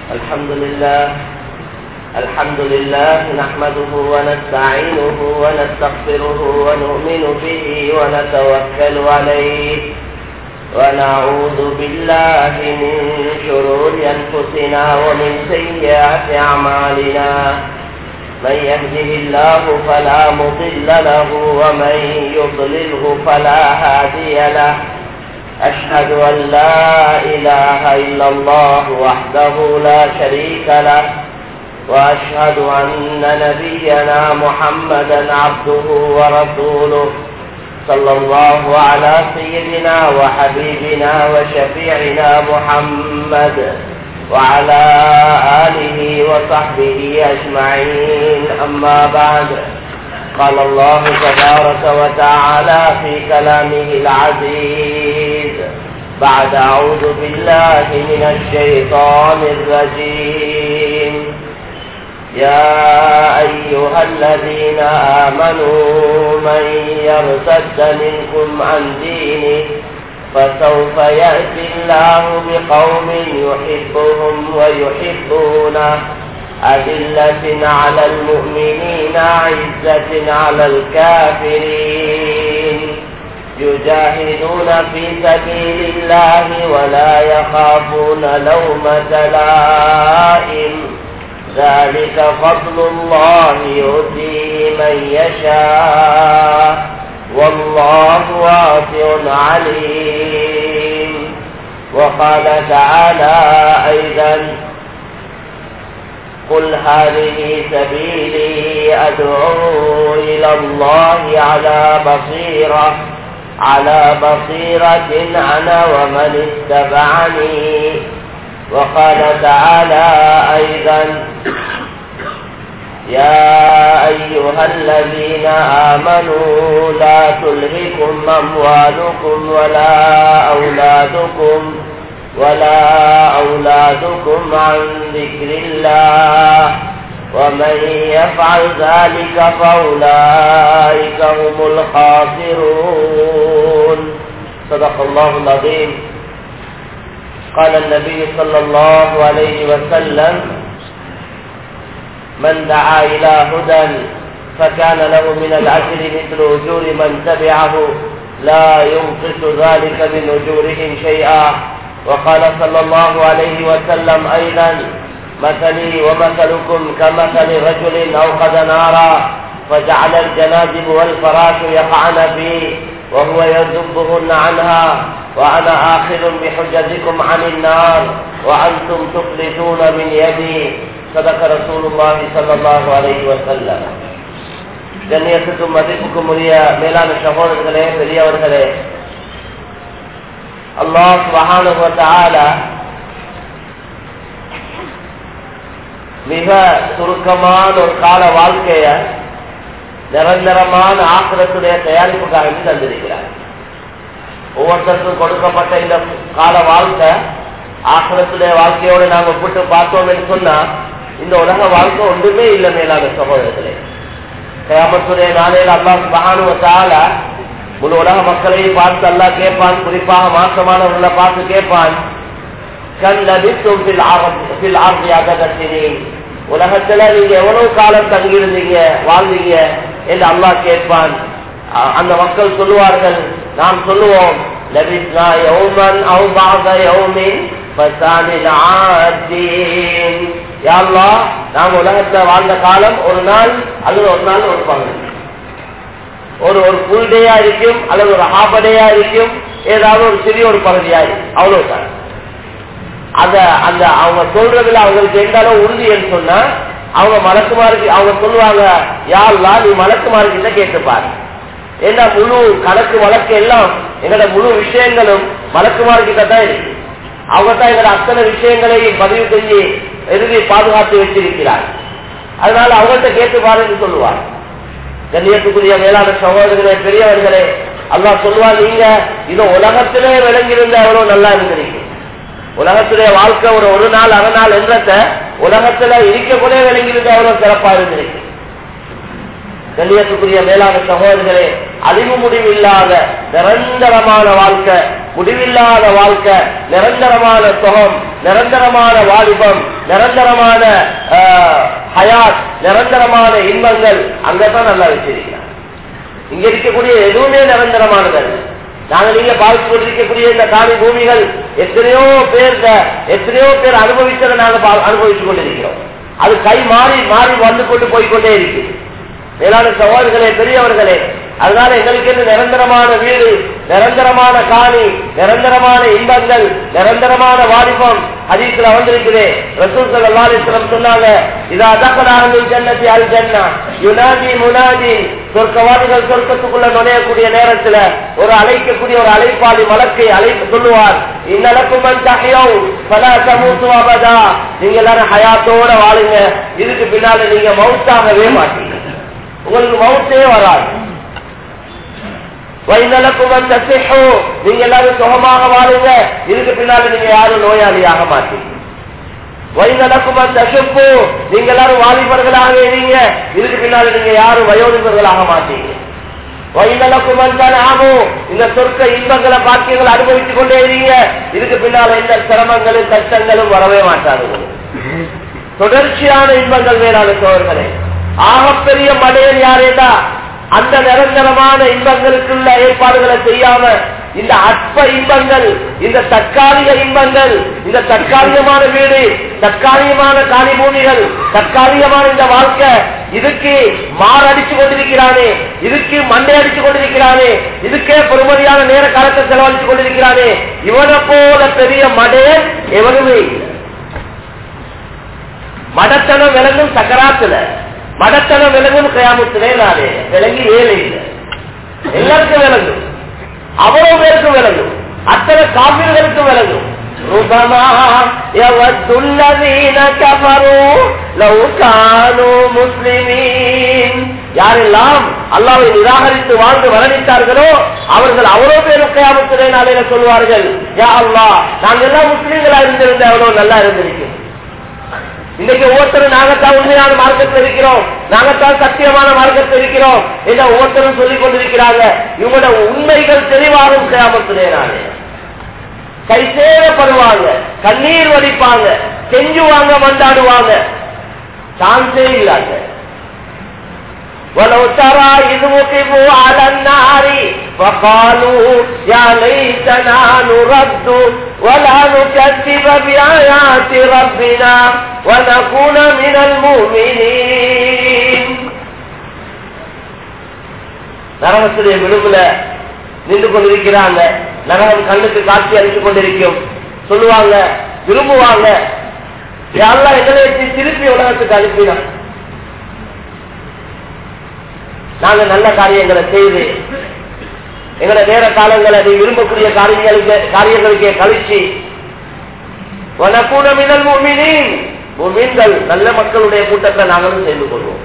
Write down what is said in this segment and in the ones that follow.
الحمد لله الحمد لله نحمده ونستعينه ونستغفره ونؤمن به ونتوكل عليه ونعوذ بالله من شرور أنفسنا ومن سيئات أعمالنا من يهده الله فلا مضل له ومن يضلله فلا هادي له أشهد أن لا إله إلا الله وحده لا شريك له وأشهد أن نبينا محمدا عبده ورسوله صلى الله على سيدنا وحبيبنا وشفيعنا محمد وعلى آله وصحبه أجمعين أما بعد قال الله تبارك وتعالى في كلامه العزيز بعد أعوذ بالله من الشيطان الرجيم يا أيها الذين آمنوا من يرتد منكم عن دينه فسوف يأتي الله بقوم يحبهم ويحبونه أذلة على المؤمنين عزة على الكافرين يجاهدون في سبيل الله ولا يخافون لومة لائم ذلك فضل الله يؤتيه من يشاء والله واسع عليم وقال تعالى أيضا قل هذه سبيلي أدعو إلى الله على بصيرة على بصيرة أنا ومن اتبعني وقال تعالى أيضا يا أيها الذين آمنوا لا تلهكم أموالكم ولا أولادكم ولا أولادكم عن ذكر الله ومن يفعل ذلك فأولئك هم الخاسرون صدق الله العظيم قال النبي صلى الله عليه وسلم من دعا إلى هدى فكان له من الأجر مثل أجور من تبعه لا ينقص ذلك من أجورهم شيئا وقال صلى الله عليه وسلم أيضا مثلي ومثلكم كمثل رجل أوقد نارا فجعل الجنادب والفراش يقعن فيه وهو يذبهن عنها وأنا آخذ بحجتكم عن النار وأنتم تفلتون من يدي صدق رسول الله صلى الله عليه وسلم கண்ணியத்துக்கும் மதிப்புக்கும் உரிய மேலான சகோதரர்களே பெரியவர்களே அல்லாஹ் மகானுவத்தால மிக சுருக்கமான ஒரு கால வாழ்க்கைய நிரந்தரமான ஆக்கிரத்துடைய தயாரிப்புக்காக தந்திருக்கிறார் ஒவ்வொருத்தருக்கும் கொடுக்கப்பட்ட இந்த கால வாழ்க்கை ஆக்கிரத்துடைய வாழ்க்கையோடு நாங்க ஒப்பிட்டு பார்த்தோம் என்று சொன்னா இந்த உலக வாழ்க்கை ஒன்றுமே இல்லை மேலான சகோதரர்களே கயாமத்துடைய நாளையில் அல்லாஹ் மகானுவத்தால முழு உலக மக்களையும் பார்த்து அல்லா கேட்பான் குறிப்பாக மாசமானவர்களை பார்த்து கேட்பான் உலகத்துல நீங்க எவ்வளவு காலம் தங்கியிருந்தீங்க வாழ்ந்தீங்க என்று அல்லாஹ் கேட்பான் அந்த மக்கள் சொல்லுவார்கள் நாம் சொல்லுவோம் லபிஸ்னா யௌமன் அவு பாக யௌமின் நாங்க உலகத்துல வாழ்ந்த காலம் ஒரு நாள் அல்லது ஒரு நாள் ஒரு பங்கு ஒரு ஒரு ஃபுல் டேயா இருக்கும் அல்லது ஒரு ஹாஃப் டேயா இருக்கும் ஏதாவது ஒரு சிறிய ஒரு பகுதியா இருக்கும் அவ்வளவுதான் அத அந்த அவங்க சொல்றதுல அவங்களுக்கு எந்த அளவு உறுதி என்று சொன்னா அவங்க மலக்குமாருக்கு அவங்க சொல்லுவாங்க யாருலா நீ மலக்குமாரு கிட்ட கேட்டுப்பாரு ஏன்னா முழு கணக்கு வழக்கு எல்லாம் எங்களோட முழு விஷயங்களும் மலக்குமாரு கிட்ட தான் இருக்கு அவங்க தான் எங்களோட அத்தனை விஷயங்களையும் பதிவு செஞ்சு எழுதி பாதுகாத்து வச்சிருக்கிறார் அதனால அவங்கள்ட்ட கேட்டு பாருன்னு சொல்லுவார் கண்ணியத்துக்குரிய மேலான சகோதரர்களே பெரியவர்களே அல்லா சொல்லுவார் நீங்க இது உலகத்திலே விளங்கியிருந்த எவ்வளவு நல்லா இருந்திருக்கு உலகத்திலே வாழ்க்கை ஒரு ஒரு நாள் அரை நாள் என்றத உலகத்துல இருக்கக்கூடிய விளங்கியிருந்த எவ்வளவு சிறப்பா இருந்திருக்கு கண்ணியத்துக்குரிய மேலான சகோதரர்களே அழிவு முடிவில்லாத நிரந்தரமான வாழ்க்கை முடிவில்லாத வாழ்க்கை நிரந்தரமான சுகம் நிரந்தரமான வாலிபம் நிரந்தரமான ஆஹ், ஹயாத் நிரந்தரமான இன்பங்கள் அங்கதான் நல்லா வச்சிருக்கிறார் இங்க இருக்கக்கூடிய எதுவுமே நிரந்தரமானது அல்ல. நாங்க நீங்க பார்த்து கொண்டிருக்கக்கூடிய இந்த காணி பூமிகள் எத்தனையோ பேர் எத்தனையோ பேர் அனுபவிச்சதை நாங்க பா- அனுபவித்துக் கொண்டிருக்கிறோம் அது கை மாறி மாறி வந்து கொண்டு போய்க்கொண்டே இருக்கு மேலான சகோதரர்களே பெரியவர்களே அதனால எங்களுக்கு என்ன நிரந்தரமான வீடு நிரந்தரமான காணி நிரந்தரமான இன்பங்கள் நிரந்தரமான வாலிபம் ஹதீஸ்ல வந்திருக்குது ரசூல் ஸல்லல்லாஹு அலைஹி வஸல்லம் சொன்னாங்க இதா தகலாஹு ஜன்னதி அல் ஜன்னா யுனாதி முனாதி சொர்க்கவாதிகள் சொர்க்கத்துக்குள்ள நுழையக்கூடிய நேரத்துல ஒரு அழைக்கக்கூடிய ஒரு அழைப்பாளி மலக்கை அழைப்பு சொல்லுவார் இன்னலக்கும் மன் தஹயௌ ஃபலா தமூது அபதா நீங்க எல்லாரும் ஹயாத்தோட வாழுங்க இதுக்கு பின்னால நீங்க மௌத்தாகவே மாட்டீங்க உங்களுக்கு மௌத்தே வராது வைநலக்கும் மன் தசிஹு நீங்க எல்லாரும் சுகமாக வாழுங்க இதுக்கு பின்னால நீங்க யாரும் நோயாளியாக மாட்டீங்க வைநலக்கும் மன் தசுப்பு நீங்க எல்லாரும் வாலிபர்களாக இருங்க இதுக்கு பின்னால நீங்க யாரும் வயோதிபர்களாக மாட்டீங்க வைநலக்கும் மன் தனாமு இந்த சொர்க்க இன்பங்களை பாக்கியங்களை அனுபவித்துக் கொண்டே இருங்க இதுக்கு பின்னால எந்த சிரமங்களும் கஷ்டங்களும் வரவே மாட்டாது தொடர்ச்சியான இன்பங்கள் வேறான சோழர்களே ஆகப்பெரிய மடையன் யாரேடா அந்த நிரந்தரமான இன்பங்களுக்குள்ள ஏற்பாடுகளை செய்யாம இந்த அற்ப இன்பங்கள் இந்த தற்காலிக இன்பங்கள் இந்த தற்காலிகமான வீடு தற்காலிகமான காணி பூமிகள் தற்காலிகமான இந்த வாழ்க்கை இதுக்கு மாரடிச்சு கொண்டிருக்கிறானே இதுக்கு மண்டை அடிச்சு கொண்டிருக்கிறானே இதுக்கே பெருமதியான நேர காலத்தை செலவழிச்சு கொண்டிருக்கிறானே இவனை போல பெரிய மடையன் எவனுமே இல்லை மடத்தனம் விலங்கும் சக்கராத்துல மடத்தனம் விலங்கும் கயாமத்திலே நானே விலங்கி ஏழை இல்லை எல்லாருக்கும் விளங்கும் அவ்வளவு பேருக்கும் விளங்கும் அத்தனை காவிர்களுக்கும் விளங்கும் ربما يود الذين كفروا لو كانوا مسلمين யாரெல்லாம் அல்லாவை நிராகரித்து வாழ்ந்து மரணித்தார்களோ அவர்கள் அவ்வளவு பேரும் கயாமத்திலே நாளையில சொல்வார்கள் யா அல்லாஹ் நாங்கள் எல்லாம் முஸ்லீம்களா இருந்திருந்த எவ்வளவு நல்லா இருந்திருக்கும் இன்னைக்கு ஒவ்வொருத்தரும் நாங்கத்தான் உண்மையான மார்க்கத்தில் இருக்கிறோம் நாங்கத்தான் சத்தியமான மார்க்கத்தில் இருக்கிறோம் என்ற ஒவ்வொருத்தரும் சொல்லிக் கொண்டிருக்கிறாங்க இவங்களோட உண்மைகள் தெளிவாகும் கிராமத்திலே நானே கை சேரப்படுவாங்க கண்ணீர் வடிப்பாங்க செஞ்சுவாங்க மண்டாடுவாங்க சான்ஸே இல்லாங்க ولو ترى إذ وقفوا على النار فقالوا يا ليتنا نرد ولا نكذب بآيات ربنا ونكون من المؤمنين நரகத்துடைய விடுதல நின்று கொண்டிருக்கிறாங்க நரகம் கண்ணுக்கு காட்சி அளித்துக் கொண்டிருக்கும் சொல்லுவாங்க விரும்புவாங்க யாரெல்லாம் எங்களை திருப்பி உலகத்துக்கு அனுப்பினான் நாங்க நல்ல காரியங்களை செய்து எங்களை நேர காலங்களை நீ விரும்பக்கூடிய காரியங்களுக்கு காரியங்களுக்கே கழிச்சு வனக்கூட மினல் முமினின் முமீன்கள் நல்ல மக்களுடைய கூட்டத்தை நாங்களும் செய்து கொள்வோம்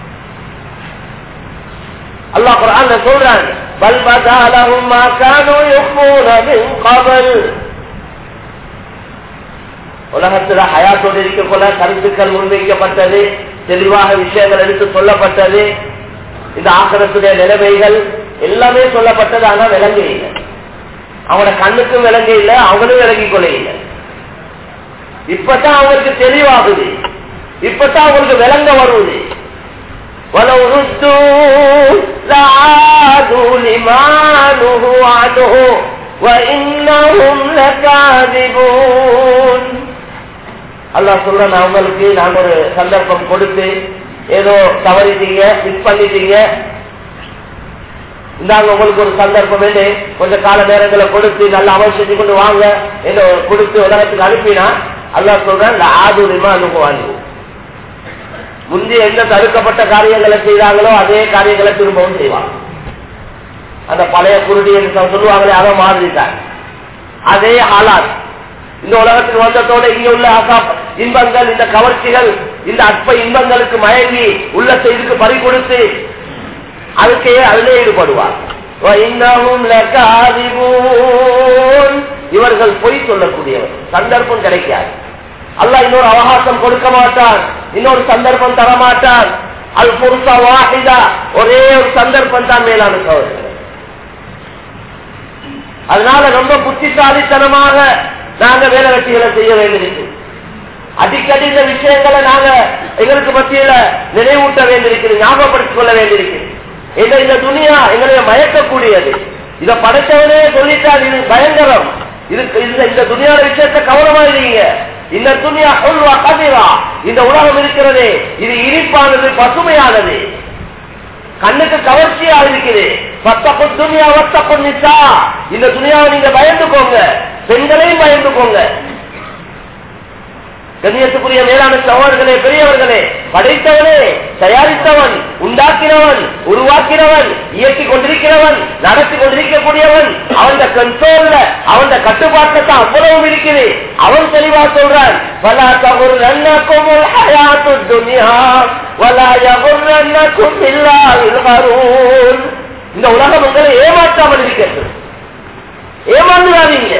அல்லாஹ் குர்ஆன்ல சொல்றான் பல் பதாலஹும் மா கானூ யுஃபூன மின் கபல் உலகத்துல ஹயாத்தோடு இருக்கக்குள்ள கருத்துக்கள் முன்வைக்கப்பட்டது தெளிவாக விஷயங்கள் எடுத்து சொல்லப்பட்டது இந்த ஆக்கிரத்துடைய நிலைமைகள் எல்லாமே சொல்லப்பட்டது ஆனா விளங்க இல்லை அவங்களோட கண்ணுக்கும் விளங்க இல்லை அவங்களும் விளங்கிக் கொள்ள இல்லை இப்பதான் அவங்களுக்கு தெளிவாகுது இப்பதான் அவங்களுக்கு விளங்க வருவது ولو ردوا لعادوا لما نهوا عنه وإنهم لكاذبون அல்லாஹ் சொல்ற நான் உங்களுக்கு நான் ஒரு சந்தர்ப்பம் கொடுத்து ஏதோ தவறிட்டீங்க மிஸ் பண்ணிட்டீங்க இந்தாங்க உங்களுக்கு ஒரு சந்தர்ப்பம் என்று கொஞ்சம் கால நேரங்களை கொடுத்து நல்ல அமல் செஞ்சு கொண்டு வாங்க என்று கொடுத்து உலகத்துக்கு அனுப்பினா அல்லாஹ் சொல்றேன் ஆதுரிமா அனுபவாங்க முந்தைய எந்த தடுக்கப்பட்ட காரியங்களை செய்தாங்களோ அதே காரியங்களை திரும்பவும் செய்வாங்க அந்த பழைய குருடி என்று சொல்லுவாங்களே அதை மாதிரிதான் அதே ஆளார் இந்த உலகத்தில் வந்ததோட இங்க உள்ள ஆசா இன்பங்கள் இந்த கவர்ச்சிகள் இந்த அற்ப இன்பங்களுக்கு மயங்கி உள்ள செய்திக்கு பறி கொடுத்து அதுக்கே அதிலே ஈடுபடுவார் இவர்கள் பொய் சொல்லக்கூடியவர் சந்தர்ப்பம் கிடைக்காது அல்ல இன்னொரு அவகாசம் கொடுக்க மாட்டான் இன்னொரு சந்தர்ப்பம் தர மாட்டான் அது பொருத்தா வாஹிதா ஒரே ஒரு சந்தர்ப்பம் தான் மேலான சோதனை அதனால ரொம்ப புத்திசாலித்தனமாக நாங்க வேலை வெட்டிகளை செய்ய வேண்டியிருக்கு அடிக்கடி இந்த விஷயங்களை நாங்க எங்களுக்கு மத்தியில நினைவூட்ட வேண்டியிருக்கிறது ஞாபகப்படுத்திக் கொள்ள வேண்டியிருக்கிறது இந்த இந்த துணியா எங்களை மயக்கக்கூடியது இத படைத்தவனே சொல்லிட்டால் இது பயங்கரம் இது இந்த இந்த துணியாத விஷயத்தை கவனமா இருங்க இந்த துணியா சொல்வா கதிரா இந்த உலகம் இருக்கிறதே இது இனிப்பானது பசுமையானது கண்ணுக்கு கவர்ச்சியா இருக்குது பத்தப்பு துணியா வத்தப்பு நிச்சா இந்த துணியாவை நீங்க பயந்துக்கோங்க பெண்களையும் பயந்துக்கோங்க கண்ணியத்துக்குரிய மேலான சகோதரர்களே பெரியவர்களே படைத்தவனே தயாரித்தவன் உண்டாக்கினவன் உருவாக்கினவன் இயக்கி கொண்டிருக்கிறவன் நடத்தி கொண்டிருக்கக்கூடியவன் அவன் கண்ட்ரோல்ல அவன் கட்டுப்பாட்டில் தான் அவ்வளவு இருக்குது அவன் தெளிவா சொல்றான் பல தகுர் நன்னக்கும் ஹயாத்து துனியா வலா யகுர் நன்னக்கும் இல்லாவில் வரூன் இந்த உலகம் உங்களை ஏமாற்றாமல் இருக்கிறது ஏமாந்துடாதீங்க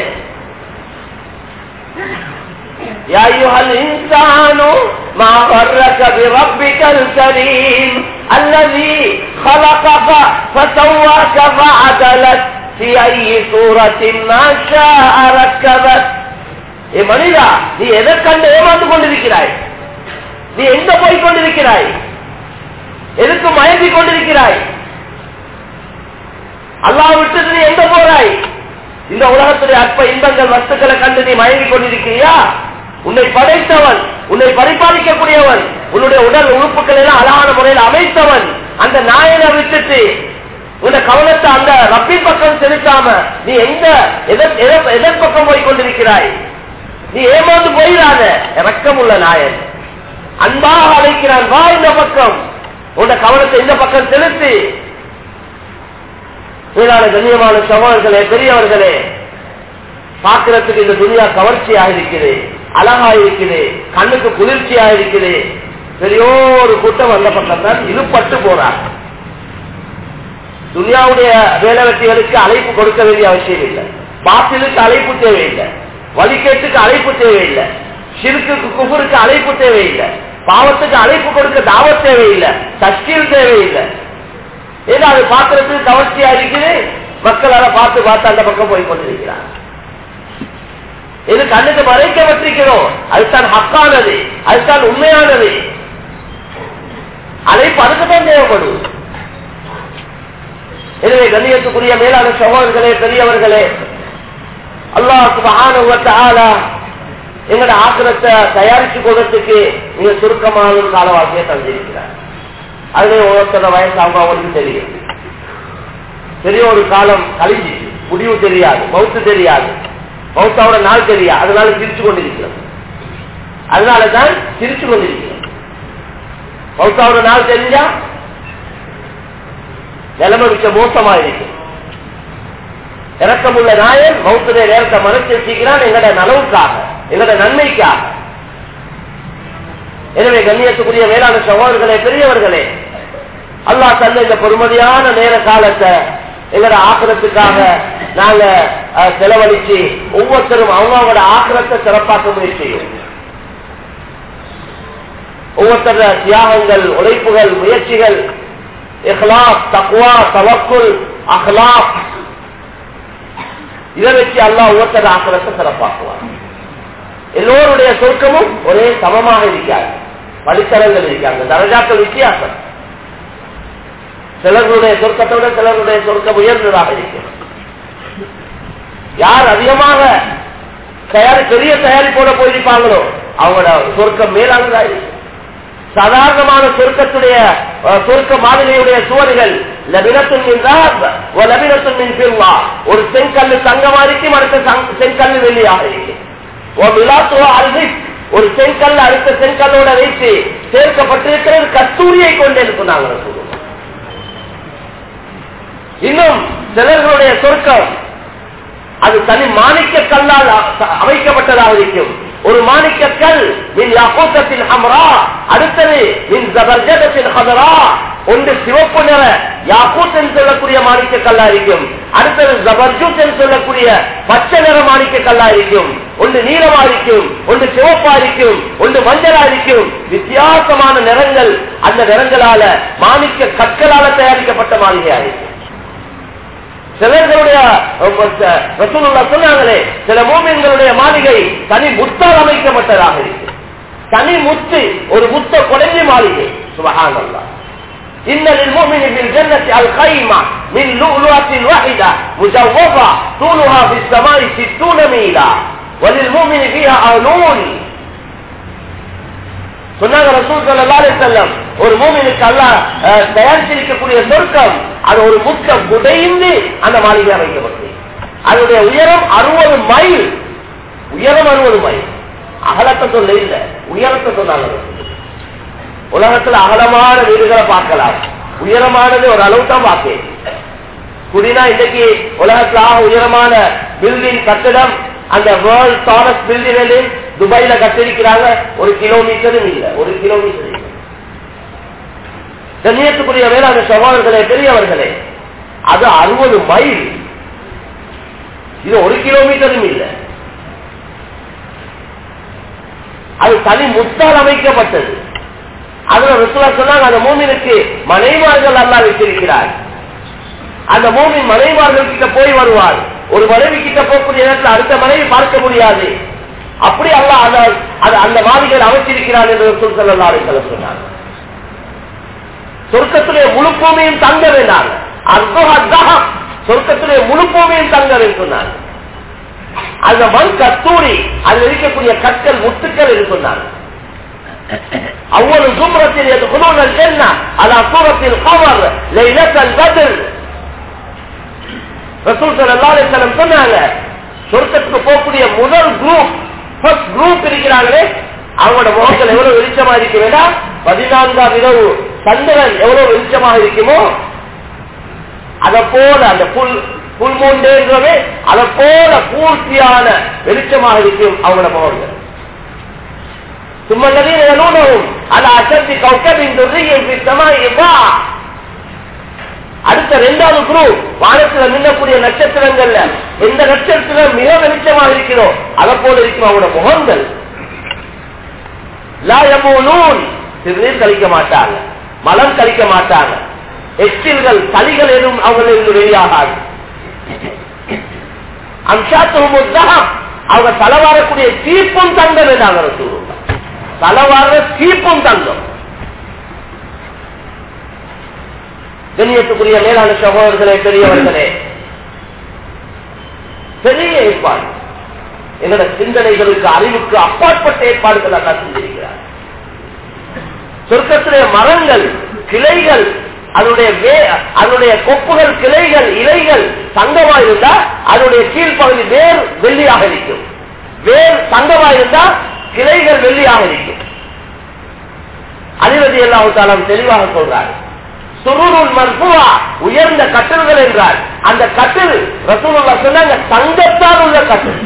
يا أيها الإنسان ما غرك بربك الكريم الذي خلقك فسواك فعدلك في أي صورة ما شاء ركبك ஏ மனிதா நீ எதை கண்டு ஏமாந்து கொண்டிருக்கிறாய் நீ எங்க போய் கொண்டிருக்கிறாய் எதுக்கு மயங்கி கொண்டிருக்கிறாய் அல்லாஹ் விட்டு நீ எங்க போறாய் இந்த உலகத்துடைய அற்ப இன்பங்கள் வஸ்துக்களை கண்டு நீ மயங்கி கொண்டிருக்கிறியா உன்னை படைத்தவன் உன்னை பரிபாலிக்கக்கூடியவன் உன்னுடைய உடல் உறுப்புகள் எல்லாம் அழகான முறையில் அமைத்தவன் அந்த நாயனை விட்டுட்டு உன்னை கவனத்தை அந்த ரப்பின் பக்கம் செலுத்தாம நீ எங்க எதன் எதன் எதன் பக்கம் போய் கொண்டிருக்கிறாய் நீ ஏமாந்து போயிடாத இறக்கம் உள்ள நாயன் அன்பாக அழைக்கிறான் வா இந்த பக்கம் உன்னை கவனத்தை இந்த பக்கம் செலுத்தி மேலான கண்ணியமான சகோதரர்களே பெரியவர்களே பார்க்கிறதுக்கு இந்த துணியா கவர்ச்சியாக இருக்குது அழகா இருக்குது கண்ணுக்கு குளிர்ச்சியா இருக்குது பெரியோரு கூட்டம் அந்த பக்கம் தான் இழுப்பட்டு போறார் துனியாவுடைய வேலை வெட்டிகளுக்கு அழைப்பு கொடுக்க வேண்டிய அவசியம் இல்லை பாத்திலுக்கு அழைப்பு தேவையில்லை வழிகேட்டுக்கு அழைப்பு தேவையில்லை சிறுக்கு குபுருக்கு அழைப்பு தேவையில்லை பாவத்துக்கு அழைப்பு கொடுக்க தாவத் தேவையில்லை தஷ்கீல் தேவையில்லை ஏன்னா அது பார்க்கறதுக்கு கவர்ச்சியா இருக்குது மக்கள் அதை பார்த்து பார்த்து அந்த பக்கம் போய் கொண்டிருக்கிறார் இது கண்ணுக்கு மறைக்கப்பட்டிருக்கிறோம் அதுதான் ஹக்கானது அதுதான் உண்மையானது அழைப்பு அதுக்குதான் தேவைப்படும் எனவே கண்ணியத்துக்குரிய மேலான சகோதரர்களே பெரியவர்களே அல்லாஹ் மகான எங்களோட ஆக்கிரத்தை தயாரிச்சு கொள்றதுக்கு மிக சுருக்கமான ஒரு காலவாசியை தந்திருக்கிறார் அதுல ஒவ்வொருத்தர வயசு அவங்க அவங்களுக்கு தெரியும் பெரிய ஒரு காலம் கழிஞ்சு முடிவு தெரியாது மவுத்து தெரியாது மவுத்தாவோட நாள் தெரியாது அதனால சிரிச்சு கொண்டிருக்கிறோம் அதனாலதான் சிரிச்சு கொண்டிருக்கிறோம் மவுத்தாவோட நாள் தெரிஞ்சா நிலைமை மிச்ச மோசமா இருக்கு இறக்கமுள்ள நாயன் மௌத்துடைய நேரத்தை மறைச்சு வச்சுக்கிறான் எங்கட நலவுக்காக எங்கட நன்மைக்காக எனவே கண்ணியத்துக்குரிய வேளாண் சகோதரர்களே பெரியவர்களே அல்லா தந்த இந்த பொறுமதியான நேர காலத்தை எங்களோட ஆக்கிரத்துக்காக நாங்க செலவழிச்சு ஒவ்வொருத்தரும் அவங்களோட ஆக்கிரத்தை சிறப்பாக்க முயற்சியும் ஒவ்வொருத்தர தியாகங்கள் உழைப்புகள் முயற்சிகள் இஹ்லாப் தக்வா தவக்குல் அஹ்லாப் இதை வச்சு அல்லா ஒவ்வொருத்தர ஆக்கிரத்தை சிறப்பாக்குவார் எல்லோருடைய சொர்க்கமும் ஒரே சமமாக இருக்காது வழித்தரங்கள் இருக்காங்க தரஜாக்கள் வித்தியாசம் சிலர்களுடைய சொர்க்கத்தோட சிலருடைய சொர்க்கம் உயர்ந்ததாக இருக்கிறது யார் அதிகமாக தயாரி பெரிய தயாரிப்போட போயிருப்பாங்களோ அவங்களோட சொர்க்கம் மேலானதா இருக்கு சாதாரணமான சொர்க்கத்துடைய சொர்க்க மாதிரியுடைய சுவர்கள் ஒரு செங்கல்லு தங்கமா இருக்கும் அடுத்த செங்கல்லு வெள்ளியாக இருக்கு ஒரு செங்கல் அடுத்த செங்கல்லோட வைத்து சேர்க்கப்பட்டிருக்கிறது கஸ்தூரியை கொண்டு சொன்னாங்க இன்னும் சிலர்களுடைய சொர்க்கம் அது தனி மாணிக்க கல்லால் அமைக்கப்பட்டதாக இருக்கும் ஒரு மாணிக்க கல் மின் யாக்கூத்தத்தின் ஹம்ரா அடுத்தது மின் ஜபர்ஜதத்தின் ஹதரா ஒன்று சிவப்பு நிற யாக்கூத் என்று சொல்லக்கூடிய மாணிக்க கல்லா இருக்கும் அடுத்தது ஜபர்ஜூத் என்று சொல்லக்கூடிய பச்சை நிற மாணிக்க கல்லா இருக்கும் ஒன்று நீளமா இருக்கும் ஒன்று சிவப்பா இருக்கும் ஒன்று மஞ்சளா இருக்கும் வித்தியாசமான நிறங்கள் அந்த நிறங்களால மாணிக்க கற்களால தயாரிக்கப்பட்ட மாளிகையா இருக்கும் சிலர்களுடைய ரசூலுல்லா சொன்னாங்களே சில மூமின்களுடைய மாளிகை தனி முத்தால் அமைக்கப்பட்டதாக இருக்கு தனி முத்து ஒரு முத்த குறைஞ்ச மாளிகை சுபகானல்லா إن للمؤمن في الجنة الخيمة من لؤلؤة واحدة مجوفة طولها في السماء ستون ميلا وللمؤمن فيها أهلون சொன்னாங்க ரசூல் ஸல்லல்லாஹு அலைஹி வஸல்லம் ஒரு மூமினுக்கு அல்லாஹ் அஹ், தயாரிச்சிருக்கக்கூடிய சொர்க்கம் அது ஒரு முத்தம் குடைந்து அந்த மாளிகை அமைக்கப்பட்டது அதனுடைய உயரம் அறுபது மைல் உயரம் அறுபது மைல் அகலத்தை சொல்ல இல்ல உயரத்தை சொன்னாங்க ரசூல். உலகத்துல அகலமான வீடுகளை பார்க்கலாம் உயரமானது ஒரு அளவு தான் பார்க்கேன் குடினா இன்னைக்கு உலகத்துல ஆக உயரமான பில்டிங் கட்டடம் அந்த வேர்ல்ட் டாலஸ்ட் பில்டிங் துபாயில கட்டிருக்கிறாங்க ஒரு கிலோமீட்டரும் இல்ல ஒரு கிலோமீட்டர் இல்ல கண்ணியத்துக்குரிய வேளாண் சகோதரர்களே பெரியவர்களே அது அறுபது மைல் இது ஒரு கிலோமீட்டரும் இல்ல அது தனி முத்தால் அமைக்கப்பட்டது அதுல ருசுலா சொன்னாங்க அந்த மூமினுக்கு மனைவார்கள் அல்லா வச்சிருக்கிறார் அந்த மூமின் மனைவார்கள் கிட்ட போய் வருவார் ஒரு மனைவி கிட்ட போகக்கூடிய நேரத்தில் அடுத்த மனைவி பார்க்க முடியாது அப்படி அல்ல அந்த மாளிகையில் அமைச்சிருக்கிறார் என்று ரசூல் ஸல்லல்லாஹு அலைஹி வஸல்லம் சொன்னார் சொர்க்கத்திலே முழு பூமியும் தங்க வேண்டாங்க அர்த்தம் சொர்க்கத்திலே முழு பூமியும் தங்க வேண்டும் சொன்னாங்க அந்த மண் கத்தூரி அதில் இருக்கக்கூடிய கற்கள் முத்துக்கள் என்று சொன்னாங்க أول زمرة يدخلون الجنة على صورة القمر ليلة البدر ரசூல் ஸல்லல்லாஹு அலைஹி வஸல்லம் சொன்னாங்க சொர்க்கத்துக்கு போகக்கூடிய முதல் குரூப் ஃபர்ஸ்ட் குரூப் இருக்கிறாங்களே அவங்களோட முகங்கள் எவ்வளவு வெளிச்சமா இருக்க வேண்டாம் பதினான்காம் இரவு சந்திரன் எவ்வளவு வெளிச்சமாக இருக்குமோ அதை போல அந்த புல் புல் மூண்டேன்றவே அதை போல பூர்த்தியான வெளிச்சமாக இருக்கும் அவங்களோட முகங்கள் ثم الذين يلونهم على أشد كوكب دري في السماء إضاءة அடுத்த இரண்டாவது குரூப் வானத்துல மின்னக்கூடிய நட்சத்திரங்கள்ல எந்த நட்சத்திரம் மிக வெளிச்சமாக இருக்கிறோ அதை போல இருக்கும் அவங்களோட முகங்கள் லாயமூலூன் சிறுநீர் கழிக்க மாட்டாங்க மலம் கழிக்க மாட்டாங்க எச்சில்கள் சளிகள் எதுவும் அவங்களுக்கு வெளியாகாது அம்சாத்துவம் அவங்க தலைவாரக்கூடிய தீர்ப்பும் தங்கம் என்றாங்க சொல்லுவாங்க தலைவார தீர்ப்பும் தங்கம் கண்ணியத்துக்குரிய மேலான சகோதரர்களே பெரியவர்களே பெரிய ஏற்பாடு எங்களோட சிந்தனைகளுக்கு அறிவுக்கு அப்பாற்பட்ட ஏற்பாடுகள் அல்லா செஞ்சிருக்கிறார் சொர்க்கத்திலே மரங்கள் கிளைகள் அதனுடைய வே அதனுடைய கொப்புகள் கிளைகள் இலைகள் தங்கமாக இருந்தா அதனுடைய கீழ்ப்பகுதி வேர் வெள்ளியாக இருக்கும் வேர் தங்கமாக இருந்தா கிளைகள் வெள்ளியாக இருக்கும் அதிபதி எல்லாத்தாலும் தெளிவாக சொல்றாரு சுருருள் மர்புவா உயர்ந்த கட்டில்கள் என்றார் அந்த கட்டில் ரசூலுல்லா சொன்னாங்க தங்கத்தால் உள்ள கட்டில்